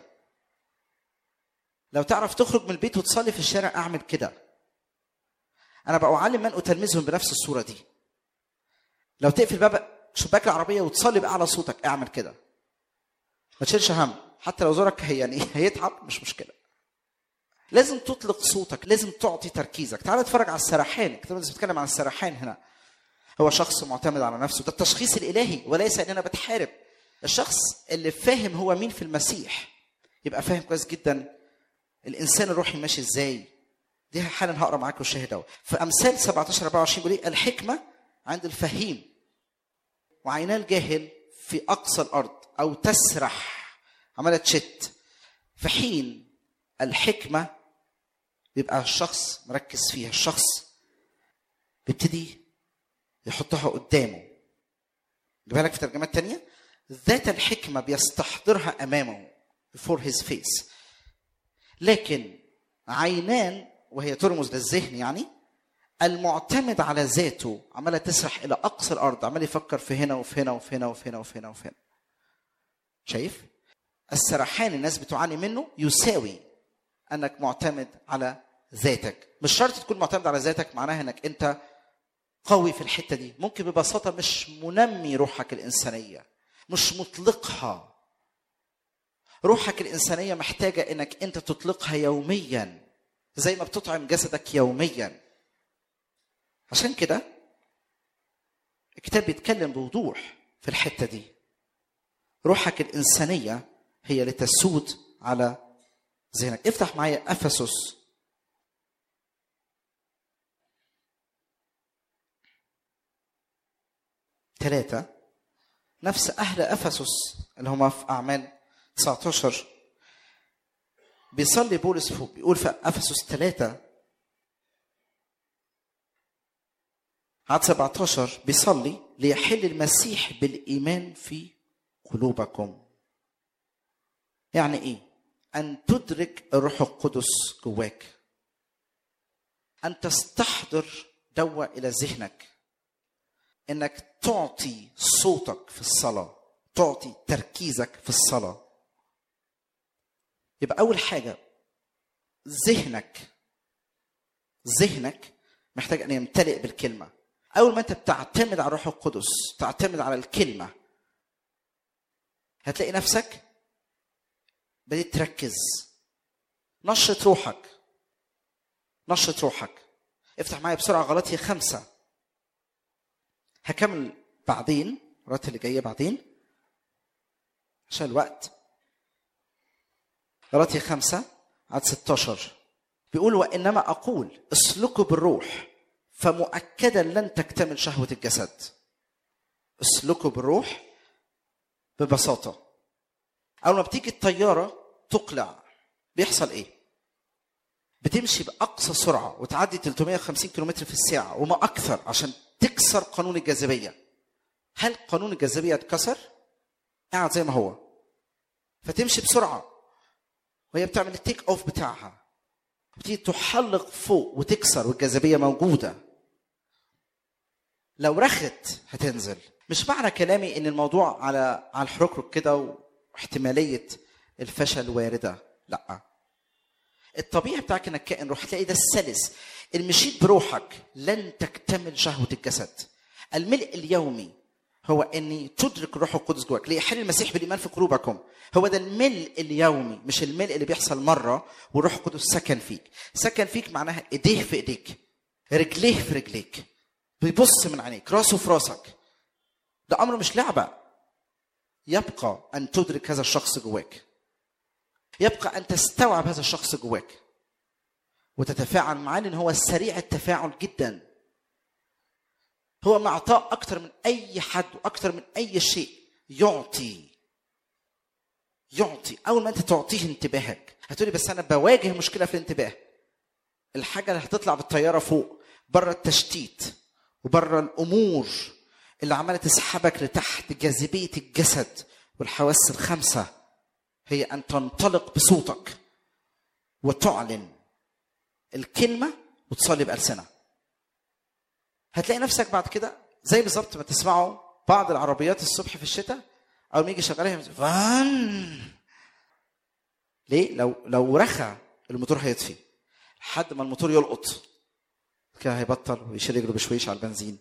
لو تعرف تخرج من البيت وتصلي في الشارع اعمل كده انا بقى اعلم من اتلمذهم بنفس الصورة دي لو تقفل باب شباك العربية وتصلي بأعلى صوتك اعمل كده ما تشيلش هم حتى لو زورك هي يعني هيتعب مش مشكله لازم تطلق صوتك لازم تعطي تركيزك تعال اتفرج على السرحان الكتاب بيتكلم عن السرحان هنا هو شخص معتمد على نفسه ده التشخيص الالهي وليس ان انا بتحارب الشخص اللي فاهم هو مين في المسيح يبقى فاهم كويس جدا الانسان الروحي ماشي ازاي دي حالا هقرا معاكم الشاهد اهو في امثال 17 24 بيقول ايه الحكمه عند الفهيم وعينا الجاهل في اقصى الارض او تسرح عماله تشت في حين الحكمه بيبقى الشخص مركز فيها الشخص بيبتدي يحطها قدامه جيبها لك في ترجمات تانية ذات الحكمة بيستحضرها أمامه before his face لكن عينان وهي ترمز للذهن يعني المعتمد على ذاته عمالة تسرح إلى أقصى الأرض عمال يفكر في هنا وفي هنا وفي هنا وفي هنا وفي هنا وفي هنا شايف؟ السرحان الناس بتعاني منه يساوي انك معتمد على ذاتك مش شرط تكون معتمد على ذاتك معناها انك انت قوي في الحته دي ممكن ببساطه مش منمي روحك الانسانيه مش مطلقها روحك الانسانيه محتاجه انك انت تطلقها يوميا زي ما بتطعم جسدك يوميا عشان كده الكتاب بيتكلم بوضوح في الحته دي روحك الانسانيه هي اللي تسود على ذهنك افتح معايا افسس ثلاثة نفس أهل أفسس اللي هم في أعمال 19 بيصلي بولس فوق بيقول في أفسس ثلاثة عدد 17 بيصلي ليحل المسيح بالإيمان في قلوبكم يعني إيه؟ أن تدرك الروح القدس جواك أن تستحضر دوا إلى ذهنك انك تعطي صوتك في الصلاه تعطي تركيزك في الصلاه يبقى اول حاجه ذهنك ذهنك محتاج ان يمتلئ بالكلمه اول ما انت بتعتمد على الروح القدس تعتمد على الكلمه هتلاقي نفسك بديت تركز نشط روحك نشط روحك افتح معايا بسرعه غلطية خمسة هكمل بعدين المرات اللي جايه بعدين عشان الوقت غلطية خمسة عدد 16 بيقول وإنما أقول اسلكوا بالروح فمؤكدا لن تكتمل شهوة الجسد اسلكوا بالروح ببساطة أول ما بتيجي الطيارة تقلع بيحصل إيه؟ بتمشي بأقصى سرعة وتعدي 350 كيلومتر في الساعة وما أكثر عشان تكسر قانون الجاذبية هل قانون الجاذبية اتكسر؟ قاعد زي ما هو فتمشي بسرعة وهي بتعمل التيك اوف بتاعها بتيجي تحلق فوق وتكسر والجاذبية موجودة لو رخت هتنزل مش معنى كلامي ان الموضوع على على الحركرك كده واحتمالية الفشل واردة لا الطبيعي بتاعك انك كائن روح هتلاقي ده السلس ان مشيت بروحك لن تكتمل شهوة الجسد الملء اليومي هو اني تدرك الروح القدس جواك ليحل المسيح بالايمان في قلوبكم هو ده الملء اليومي مش الملء اللي بيحصل مره والروح القدس سكن فيك سكن فيك معناها ايديه في ايديك رجليه في رجليك بيبص من عينيك راسه في راسك ده امر مش لعبه يبقى ان تدرك هذا الشخص جواك يبقى ان تستوعب هذا الشخص جواك وتتفاعل معاه لان هو سريع التفاعل جدا هو معطاء اكتر من اي حد واكتر من اي شيء يعطي يعطي اول ما انت تعطيه انتباهك هتقولي بس انا بواجه مشكله في الانتباه الحاجه اللي هتطلع بالطياره فوق بره التشتيت وبره الامور اللي عماله تسحبك لتحت جاذبيه الجسد والحواس الخمسه هي ان تنطلق بصوتك وتعلن الكلمه وتصلي بالسنه هتلاقي نفسك بعد كده زي بالظبط ما تسمعوا بعض العربيات الصبح في الشتاء اول ما يجي شغالها فان ليه لو لو رخى الموتور هيطفي لحد ما الموتور يلقط كده هيبطل ويشيل رجله بشويش على البنزين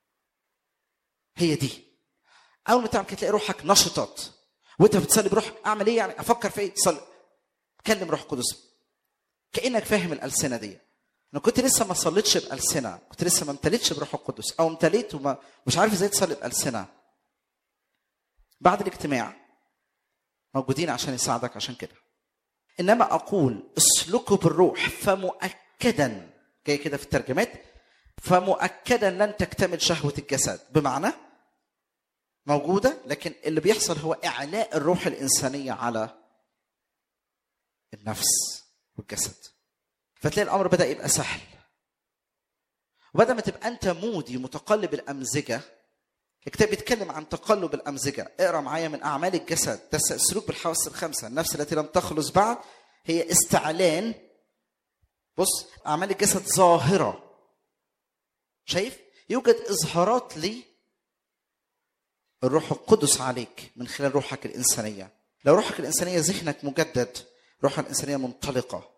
هي دي اول ما تعمل كده تلاقي روحك نشطت وانت بتصلي بروح اعمل ايه يعني افكر في ايه تصلي كلم روح قدس كانك فاهم الالسنه دي انا كنت لسه ما صليتش بالسنه كنت لسه ما امتليتش بروح القدس او امتليت وما مش عارف ازاي تصلي بالسنه بعد الاجتماع موجودين عشان يساعدك عشان كده انما اقول اسلكوا بالروح فمؤكدا جاي كده في الترجمات فمؤكدا لن تكتمل شهوه الجسد بمعنى موجوده لكن اللي بيحصل هو اعلاء الروح الانسانيه على النفس والجسد فتلاقي الامر بدا يبقى سهل وبدل ما تبقى انت مودي متقلب الامزجه الكتاب بيتكلم عن تقلب الامزجه اقرا معايا من اعمال الجسد ده السلوك بالحواس الخمسه النفس التي لم تخلص بعد هي استعلان بص اعمال الجسد ظاهره شايف يوجد اظهارات لي الروح القدس عليك من خلال روحك الانسانيه لو روحك الانسانيه ذهنك مجدد روحك الانسانيه منطلقه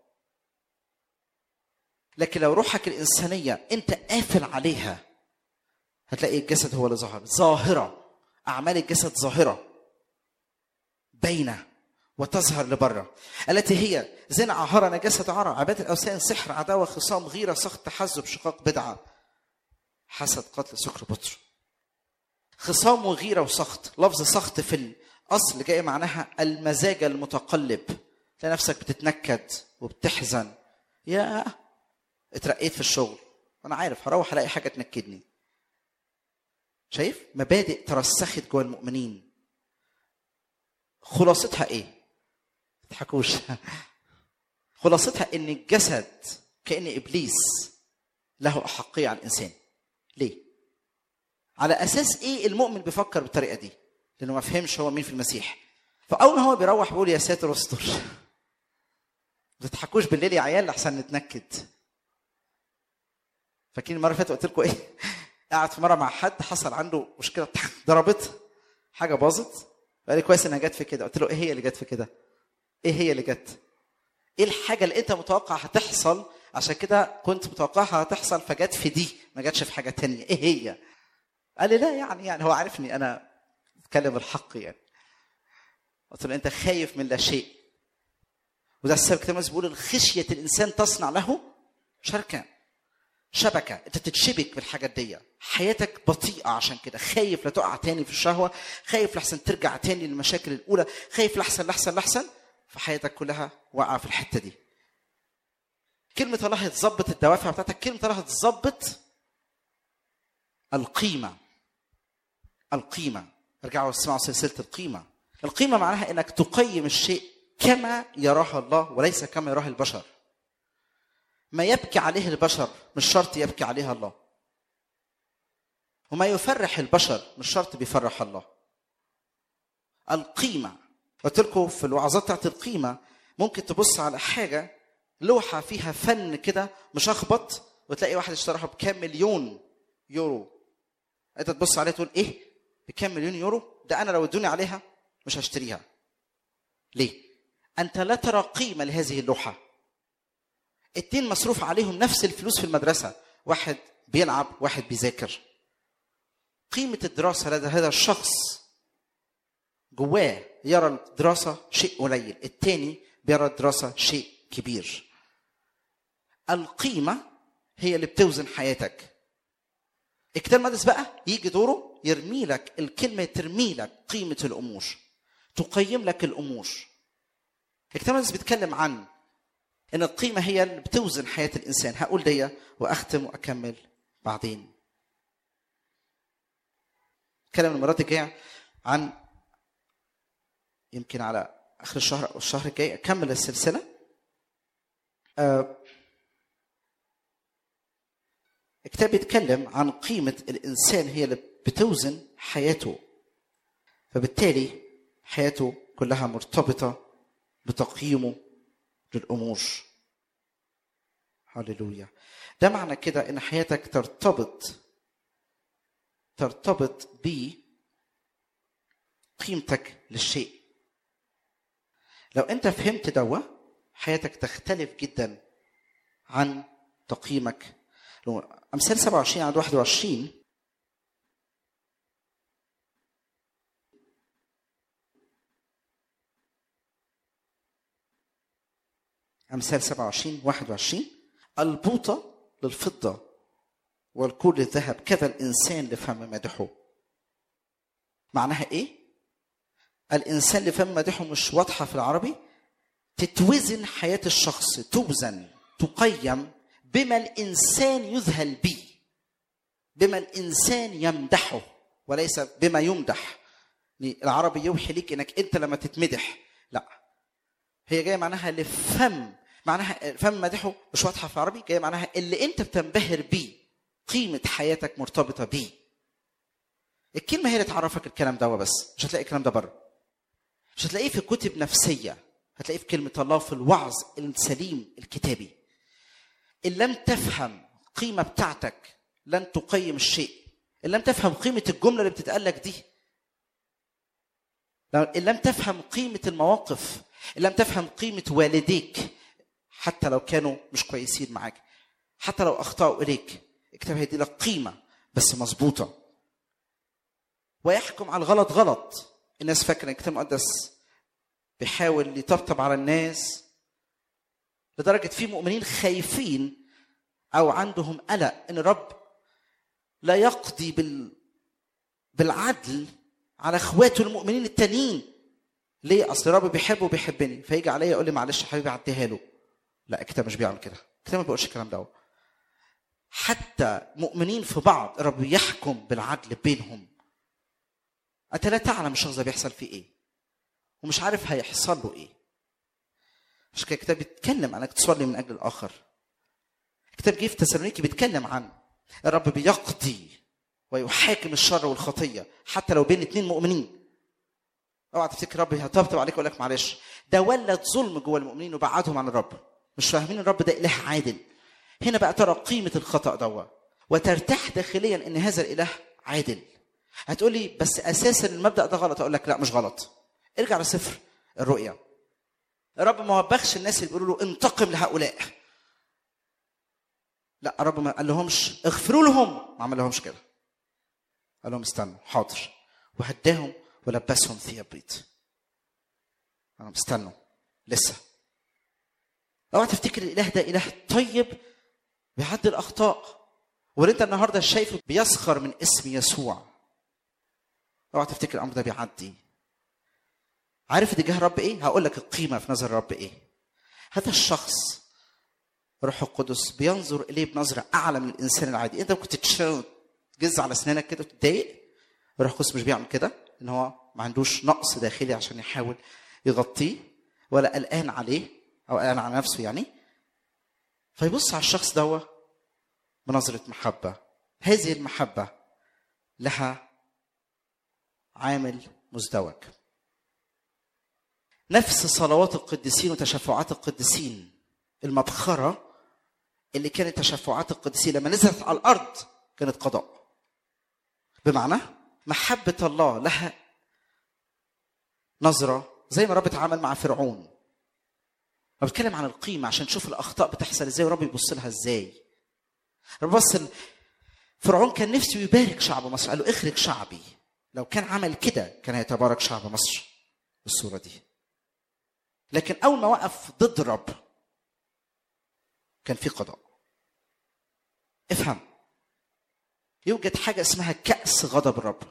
لكن لو روحك الإنسانية أنت قافل عليها هتلاقي الجسد هو اللي ظهر ظاهرة أعمال الجسد ظاهرة باينة وتظهر لبره التي هي زنا عهرة نجاسة عرى عبادة الأوثان سحر عداوة خصام غيرة سخط تحزب شقاق بدعة حسد قتل سكر بطر خصام وغيرة وسخط لفظ سخط في الأصل جاي معناها المزاج المتقلب تلاقي نفسك بتتنكد وبتحزن يا اترقيت في الشغل وانا عارف هروح الاقي حاجه تنكدني شايف مبادئ ترسخت جوه المؤمنين خلاصتها ايه ما تضحكوش خلاصتها ان الجسد كان ابليس له احقيه على الانسان ليه على اساس ايه المؤمن بيفكر بالطريقه دي لانه ما فهمش هو مين في المسيح فاول ما هو بيروح بيقول يا ساتر استر ما تضحكوش بالليل يا عيال لحسن نتنكد فاكرين المره اللي فاتت قلت لكم ايه قاعد في مره مع حد حصل عنده مشكله ضربت حاجه باظت قال لي كويس انها جت في كده قلت له ايه هي اللي جت في كده ايه هي اللي جت ايه الحاجه اللي انت متوقع هتحصل عشان كده كنت متوقعها هتحصل فجت في دي ما جاتش في حاجه تانية ايه هي قال لي لا يعني يعني هو عارفني انا بتكلم الحق يعني قلت له انت خايف من لا شيء وده السبب كتاب المقدس بيقول خشيه الانسان تصنع له شركه شبكه انت تتشبك بالحاجات دي حياتك بطيئه عشان كده خايف لا تقع تاني في الشهوه خايف لحسن ترجع تاني للمشاكل الاولى خايف لحسن لحسن لحسن فحياتك كلها واقعه في الحته دي كلمة الله هتظبط الدوافع بتاعتك كلمة الله هتظبط القيمة القيمة ارجعوا اسمعوا سلسلة القيمة القيمة معناها انك تقيم الشيء كما يراه الله وليس كما يراه البشر ما يبكي عليه البشر مش شرط يبكي عليها الله وما يفرح البشر مش شرط بيفرح الله القيمة قلت لكم في الوعظات بتاعت القيمة ممكن تبص على حاجة لوحة فيها فن كده مشخبط وتلاقي واحد اشتراها بكام مليون يورو انت تبص عليها تقول ايه بكام مليون يورو ده انا لو ادوني عليها مش هشتريها ليه انت لا ترى قيمة لهذه اللوحة اتنين مصروف عليهم نفس الفلوس في المدرسة واحد بيلعب واحد بيذاكر قيمة الدراسة لدى هذا الشخص جواه يرى الدراسة شيء قليل التاني بيرى الدراسة شيء كبير القيمة هي اللي بتوزن حياتك الكتاب المقدس بقى يجي دوره يرمي لك الكلمة ترمي لك قيمة الأمور تقيم لك الأمور الكتاب المقدس بيتكلم عن ان القيمه هي اللي بتوزن حياه الانسان هقول دي واختم واكمل بعدين اتكلم المرات الجايه عن يمكن على اخر الشهر او الشهر الجاي اكمل السلسله آه، الكتاب بيتكلم عن قيمه الانسان هي اللي بتوزن حياته فبالتالي حياته كلها مرتبطه بتقييمه للامور هللويا ده معنى كده ان حياتك ترتبط ترتبط ب قيمتك للشيء لو انت فهمت دوا حياتك تختلف جدا عن تقييمك لو امثال 27 عدد 21 أمثال 27 21 البوطة للفضة والكور للذهب كذا الإنسان لفم مدحه معناها إيه؟ الإنسان لفم مدحه مش واضحة في العربي تتوزن حياة الشخص توزن تقيم بما الإنسان يذهل به بما الإنسان يمدحه وليس بما يمدح العربي يوحي ليك انك انت لما تتمدح لا هي جايه معناها لفم معناها فم مدحه مش واضحه في العربي جايه معناها اللي انت بتنبهر بيه قيمه حياتك مرتبطه بيه الكلمه هي اللي تعرفك الكلام ده بس مش هتلاقي الكلام ده بره مش هتلاقيه في كتب نفسيه هتلاقيه في كلمه الله في الوعظ السليم الكتابي ان لم تفهم القيمه بتاعتك لن تقيم الشيء ان لم تفهم قيمه الجمله اللي بتتقال لك دي ان لم تفهم قيمه المواقف ان لم تفهم قيمه والديك حتى لو كانوا مش كويسين معاك حتى لو اخطاوا اليك الكتاب هيدي لك قيمه بس مظبوطه ويحكم على الغلط غلط الناس فاكره ان الكتاب المقدس بيحاول يطبطب على الناس لدرجه في مؤمنين خايفين او عندهم قلق ان الرب لا يقضي بال بالعدل على اخواته المؤمنين التانيين ليه اصل الرب بيحبه وبيحبني فيجي عليا يقول لي معلش يا حبيبي عديها له لا الكتاب مش بيعمل كده الكتاب ما بيقولش الكلام ده حتى مؤمنين في بعض الرب يحكم بالعدل بينهم انت لا تعلم الشخص ده بيحصل فيه ايه ومش عارف هيحصل له ايه مش كده الكتاب بيتكلم عن انك تصلي من اجل الاخر الكتاب جه في تسالونيكي بيتكلم عن الرب بيقضي ويحاكم الشر والخطيه حتى لو بين اتنين مؤمنين اوعى تفتكر رب هيطبطب عليك ويقول لك معلش ده ولد ظلم جوه المؤمنين وبعدهم عن الرب مش فاهمين الرب ده اله عادل هنا بقى ترى قيمه الخطا دوا وترتاح داخليا ان هذا الاله عادل هتقول لي بس اساسا المبدا ده غلط اقول لك لا مش غلط ارجع لسفر الرؤيا الرب ما وبخش الناس اللي بيقولوا له انتقم لهؤلاء لا الرب ما قال لهمش اغفروا لهم ما عمل لهمش كده قال لهم استنوا حاضر وهداهم ولبسهم ثياب بيض انا استنوا لسه اوعى تفتكر الاله ده اله طيب بيعدي الاخطاء واللي انت النهارده شايفه بيسخر من اسم يسوع اوعى تفتكر الامر ده بيعدي عارف اتجاه الرب ايه هقول لك القيمه في نظر الرب ايه هذا الشخص روح القدس بينظر اليه بنظره اعلى من الانسان العادي انت ممكن تتشل تجز على اسنانك كده وتتضايق روح القدس مش بيعمل كده ان هو ما عندوش نقص داخلي عشان يحاول يغطيه ولا قلقان عليه او قلقان على نفسه يعني فيبص على الشخص دوا بنظرة محبة هذه المحبة لها عامل مزدوج نفس صلوات القديسين وتشفعات القديسين المبخرة اللي كانت تشفعات القديسين لما نزلت على الأرض كانت قضاء بمعنى محبة الله لها نظرة زي ما رب اتعامل مع فرعون انا بتكلم عن القيمة عشان تشوف الأخطاء بتحصل ازاي ورب يبص لها ازاي رب بص ال- فرعون كان نفسه يبارك شعب مصر قال له اخرج شعبي لو كان عمل كده كان هيتبارك شعب مصر بالصورة دي لكن أول ما وقف ضد الرب كان في قضاء افهم يوجد حاجة اسمها كأس غضب الرب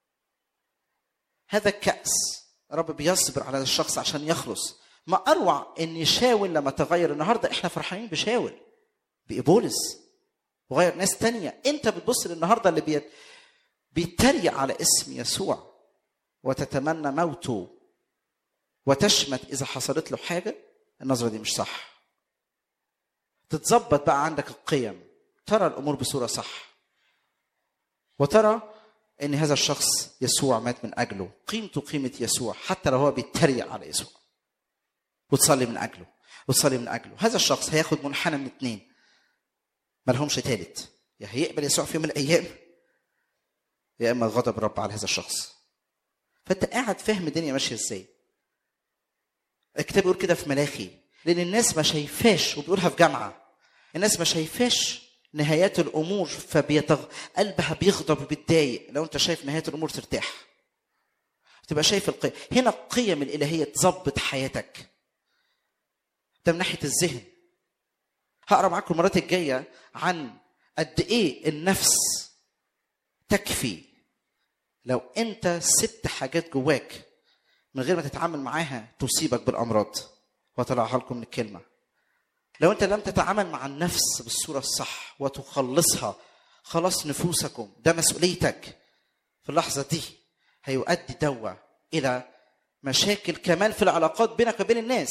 هذا الكأس الرب بيصبر على الشخص عشان يخلص ما أروع إن شاول لما تغير النهاردة إحنا فرحانين بشاول بإبولس وغير ناس تانية أنت بتبص للنهاردة اللي بيت بيتريق على اسم يسوع وتتمنى موته وتشمت إذا حصلت له حاجة النظرة دي مش صح تتظبط بقى عندك القيم ترى الأمور بصورة صح وترى ان هذا الشخص يسوع مات من اجله قيمته قيمه يسوع حتى لو هو بيتريق على يسوع وتصلي من اجله وتصلي من اجله هذا الشخص هياخد منحنى من اتنين ملهمش تالت يا هيقبل يسوع في يوم من الايام يا اما غضب رب على هذا الشخص فانت قاعد فاهم الدنيا ماشيه ازاي الكتاب بيقول كده في ملاخي لان الناس ما شايفاش وبيقولها في جامعه الناس ما شايفاش نهايات الامور فبيتغ... قلبها بيغضب وبيتضايق لو انت شايف نهايه الامور ترتاح تبقى شايف القيم هنا القيم الالهيه تظبط حياتك ده من ناحيه الذهن هقرا معاكم المرات الجايه عن قد ايه النفس تكفي لو انت سبت حاجات جواك من غير ما تتعامل معاها تصيبك بالامراض وطلعها لكم من الكلمه لو انت لم تتعامل مع النفس بالصوره الصح وتخلصها خلاص نفوسكم ده مسؤوليتك في اللحظه دي هيؤدي دوا الى مشاكل كمان في العلاقات بينك وبين الناس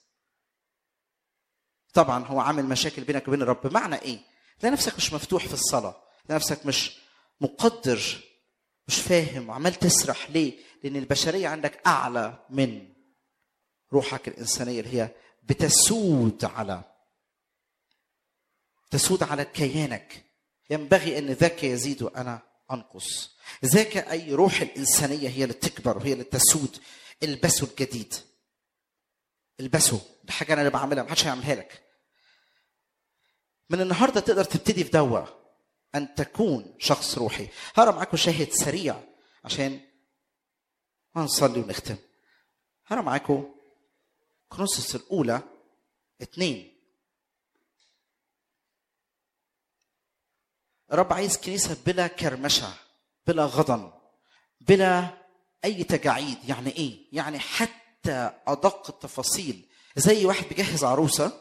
طبعا هو عامل مشاكل بينك وبين الرب بمعنى ايه تلاقي نفسك مش مفتوح في الصلاه تلاقي نفسك مش مقدر مش فاهم وعمال تسرح ليه لان البشريه عندك اعلى من روحك الانسانيه اللي هي بتسود على تسود على كيانك ينبغي ان ذاك يزيد وانا انقص ذاك اي روح الانسانيه هي اللي تكبر وهي اللي تسود البسوا الجديد البسوا دي حاجه انا اللي بعملها محدش هيعملها لك من النهارده تقدر تبتدي في دوا ان تكون شخص روحي هقرا معاكم شاهد سريع عشان هنصلي ونختم هقرا معاكم كرونسوس الاولى اتنين الرب عايز كنيسه بلا كرمشه بلا غضن بلا اي تجاعيد يعني ايه يعني حتى ادق التفاصيل زي واحد بيجهز عروسه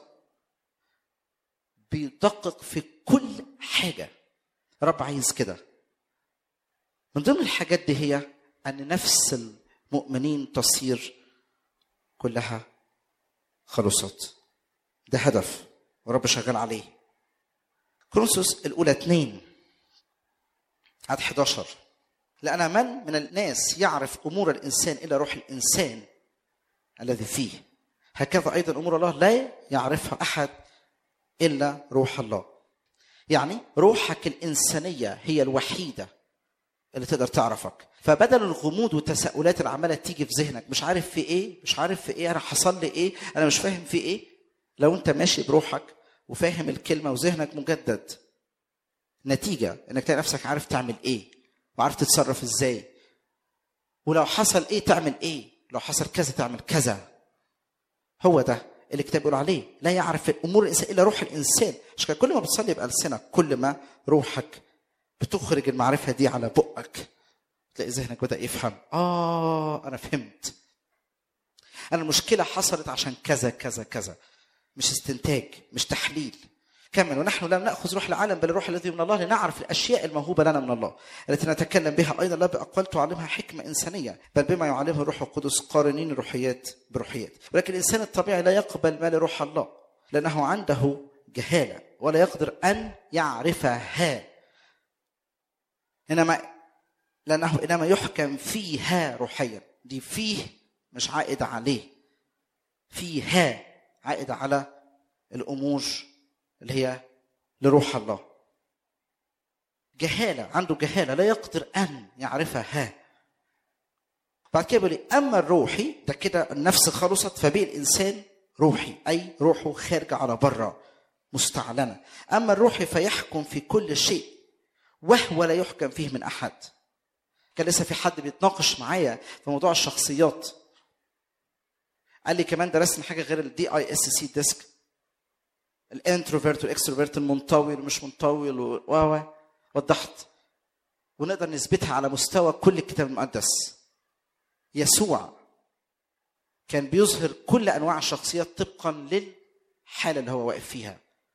بيدقق في كل حاجه الرب عايز كده من ضمن الحاجات دي هي ان نفس المؤمنين تصير كلها خلصت ده هدف ورب شغال عليه كورنثوس الاولى اتنين عدد 11 لأن من من الناس يعرف أمور الإنسان إلا روح الإنسان الذي فيه هكذا أيضا أمور الله لا يعرفها أحد إلا روح الله يعني روحك الإنسانية هي الوحيدة اللي تقدر تعرفك فبدل الغموض والتساؤلات اللي عماله تيجي في ذهنك مش عارف في ايه مش عارف في ايه انا حصل لي ايه انا مش فاهم في ايه لو انت ماشي بروحك وفاهم الكلمه وذهنك مجدد نتيجه انك تلاقي نفسك عارف تعمل ايه وعارف تتصرف ازاي ولو حصل ايه تعمل ايه لو حصل كذا تعمل كذا هو ده اللي الكتاب بيقول عليه لا يعرف الامور الانسان الا روح الانسان عشان كده كل ما بتصلي بالسنك كل ما روحك بتخرج المعرفه دي على بقك تلاقي ذهنك بدا يفهم اه انا فهمت انا المشكله حصلت عشان كذا كذا كذا مش استنتاج مش تحليل كمل ونحن لم ناخذ روح العالم بل الروح الذي من الله لنعرف الاشياء الموهوبه لنا من الله التي نتكلم بها ايضا لا باقوال تعلمها حكمه انسانيه بل بما يعلمه الروح القدس قارنين الروحيات بروحيات ولكن الانسان الطبيعي لا يقبل ما لروح الله لانه عنده جهاله ولا يقدر ان يعرفها انما لانه انما يحكم فيها روحيا دي فيه مش عائد عليه فيها عائد على الامور اللي هي لروح الله جهالة عنده جهالة لا يقدر أن يعرفها بعد كده بيقول لي، أما الروحي ده كده النفس خلصت فبيه الإنسان روحي أي روحه خارجة على بره مستعلنة أما الروحي فيحكم في كل شيء وهو لا يحكم فيه من أحد كان لسه في حد بيتناقش معايا في موضوع الشخصيات قال لي كمان درسنا حاجه غير الدي اي اس سي ديسك الانتروفيرت والاكستروفيرت المنطوي والمش منطوي و و وضحت ونقدر نثبتها على مستوى كل الكتاب المقدس يسوع كان بيظهر كل انواع الشخصيات طبقا للحاله اللي هو واقف فيها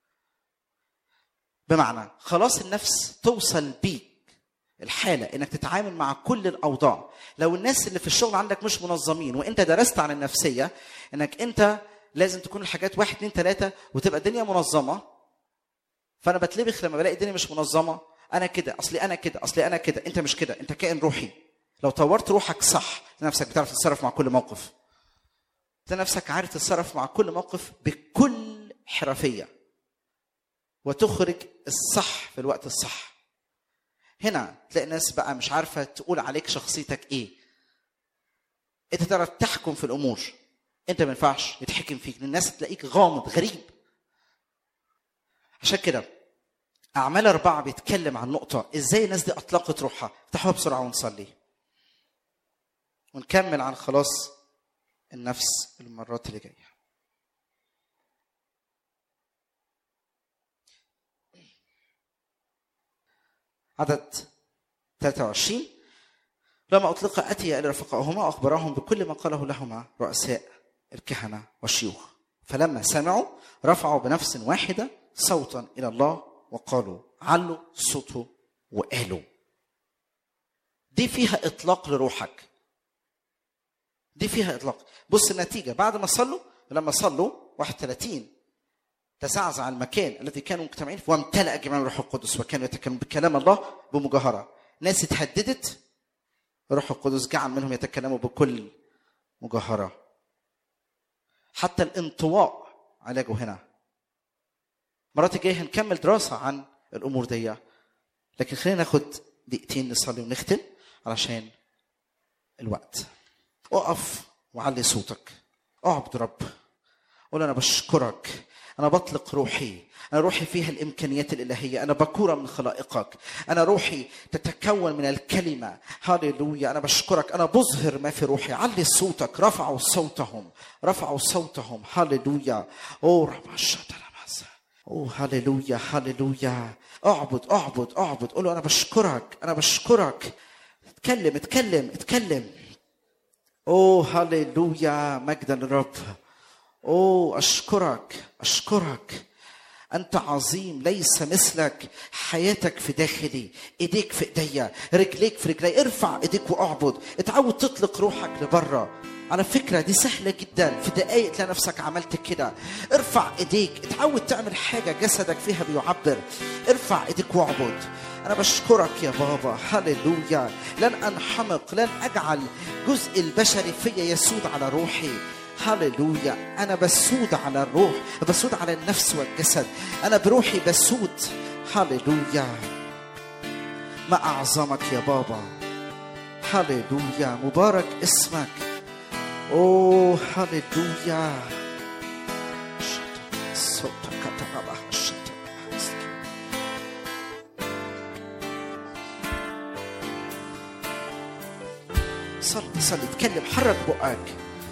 بمعنى خلاص النفس توصل بيك الحالة انك تتعامل مع كل الاوضاع لو الناس اللي في الشغل عندك مش منظمين وانت درست عن النفسية انك انت لازم تكون الحاجات واحد اتنين تلاتة وتبقى الدنيا منظمة فانا بتلبخ لما بلاقي الدنيا مش منظمة انا كده اصلي انا كده اصلي انا كده انت مش كده انت كائن روحي لو طورت روحك صح نفسك بتعرف تتصرف مع كل موقف تلاقي نفسك عارف تتصرف مع كل موقف بكل حرفية وتخرج الصح في الوقت الصح هنا تلاقي ناس بقى مش عارفه تقول عليك شخصيتك ايه انت تعرف تحكم في الامور انت ما ينفعش يتحكم فيك لأن الناس تلاقيك غامض غريب عشان كده اعمال اربعه بيتكلم عن نقطه ازاي الناس دي اطلقت روحها افتحوها بسرعه ونصلي ونكمل عن خلاص النفس المرات اللي جايه عدد 23 لما أطلق أتي إلى رفقائهما وأخبرهم بكل ما قاله لهما رؤساء الكهنة والشيوخ فلما سمعوا رفعوا بنفس واحدة صوتا إلى الله وقالوا علوا صوته وقالوا دي فيها إطلاق لروحك دي فيها إطلاق بص النتيجة بعد ما صلوا لما صلوا 31 تزعزع المكان الذي كانوا مجتمعين فيه وامتلأ جميع الروح القدس وكانوا يتكلمون بكلام الله بمجاهرة ناس اتهددت الروح القدس جعل منهم يتكلموا بكل مجاهرة حتى الانطواء علاجه هنا مرات الجاية هنكمل دراسة عن الأمور دي لكن خلينا ناخد دقيقتين نصلي ونختم علشان الوقت اقف وعلي صوتك اعبد رب قول انا بشكرك انا بطلق روحي انا روحي فيها الامكانيات الالهيه انا بكوره من خلائقك انا روحي تتكون من الكلمه هاليلويا انا بشكرك انا بظهر ما في روحي علي صوتك رفعوا صوتهم رفعوا صوتهم هاليلويا او رب اوه هللويا هللويا اعبد اعبد اعبد قول له انا بشكرك انا بشكرك اتكلم اتكلم اتكلم اوه هللويا مجدا للرب اوه اشكرك اشكرك انت عظيم ليس مثلك حياتك في داخلي ايديك في ايديا رجليك في رجلي ارفع ايديك واعبد اتعود تطلق روحك لبره على فكرة دي سهلة جدا في دقايق تلاقي نفسك عملت كده ارفع ايديك اتعود تعمل حاجة جسدك فيها بيعبر ارفع ايديك واعبد انا بشكرك يا بابا هللويا لن انحمق لن اجعل جزء البشري فيا يسود على روحي هللويا انا بسود على الروح بسود على النفس والجسد انا بروحي بسود هللويا ما اعظمك يا بابا هللويا مبارك اسمك اوه هللويا صلي صلي اتكلم حرك بقك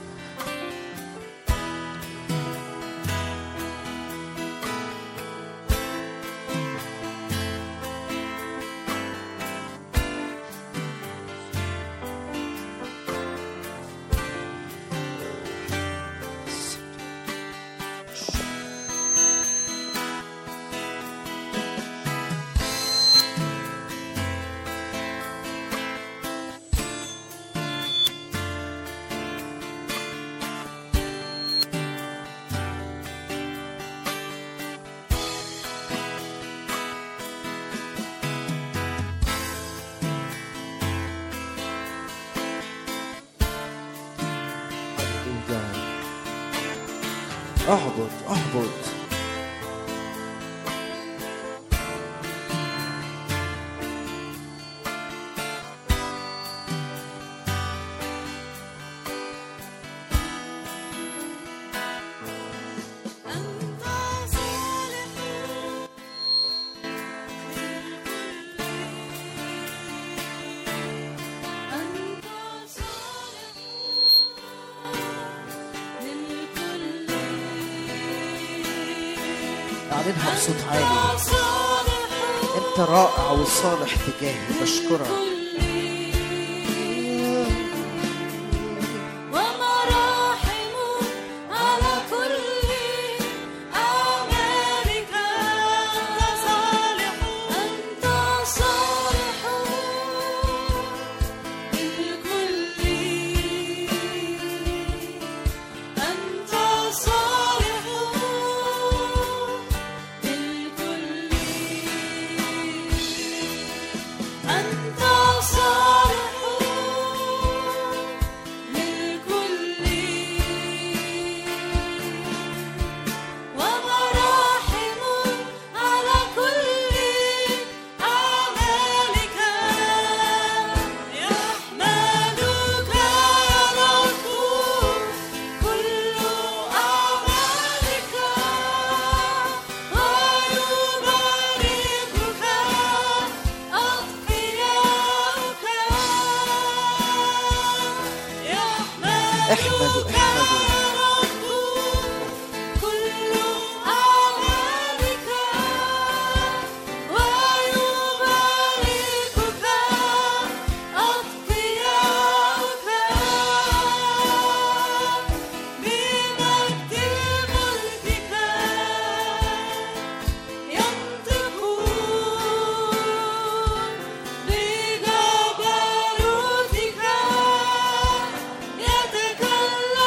هللويا اعبد اعبد أنت صالح أنت صالح للكل اعلنها بصوت عالي أنت صالح انت رائع وصالح تجاهي بشكرك ومراحم على كل أعمالك أنت صالح أنت صالح للكل أنت صالح للكل أنت صالح للكل ومراحم على كل أعمالك يحمدك يا رب كل أعمالك ويباركك أتقياؤك احمدوا يحمدك احمدوا يا رب كل أعمالك ويباركك أتقياؤك بمجد ملكك ينطقون بجبروتك يتكلمون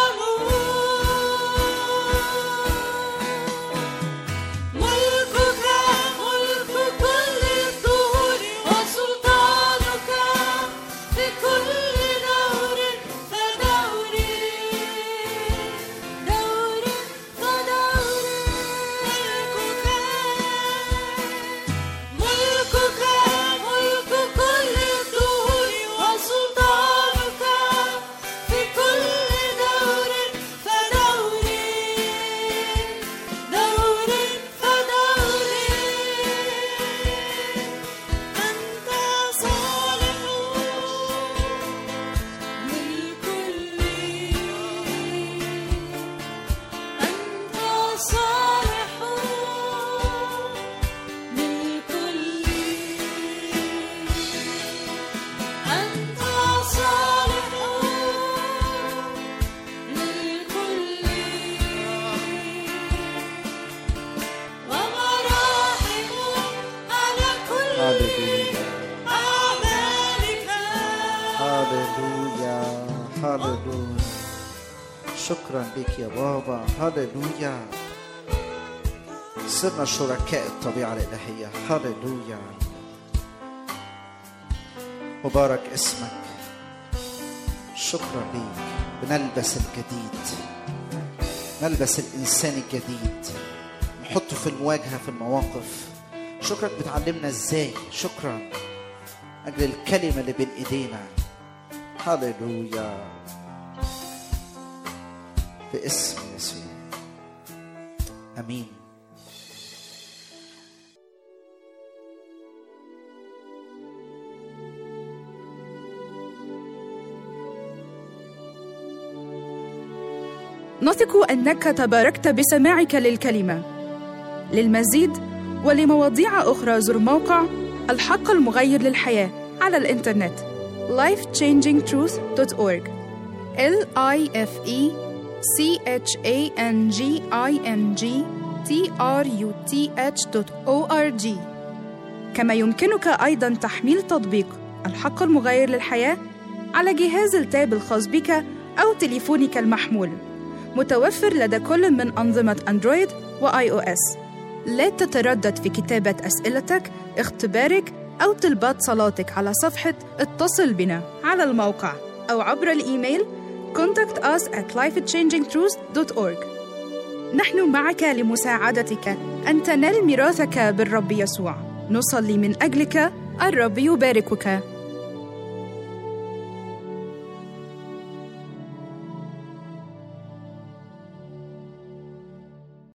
هللويا هللويا شكرا لك يا بابا هللويا صرنا شركاء الطبيعة الإلهية هللويا مبارك اسمك شكرا ليك بنلبس الجديد نلبس الإنسان الجديد نحطه في المواجهة في المواقف شكرك بتعلمنا ازاي شكرا أجل الكلمة اللي بين إيدينا هللويا باسم يسوع امين نثق انك تباركت بسماعك للكلمه للمزيد ولمواضيع اخرى زر موقع الحق المغير للحياه على الانترنت lifechangingtruth.org l i f e c h a n g i n g t r u t h.org كما يمكنك ايضا تحميل تطبيق الحق المغير للحياه على جهاز التاب الخاص بك او تليفونك المحمول متوفر لدى كل من أنظمة أندرويد وآي أو إس. لا تتردد في كتابة أسئلتك، اختبارك أو طلبات صلاتك على صفحة اتصل بنا على الموقع أو عبر الإيميل contact us at lifechangingtruth.org نحن معك لمساعدتك أن تنال ميراثك بالرب يسوع نصلي من أجلك الرب يباركك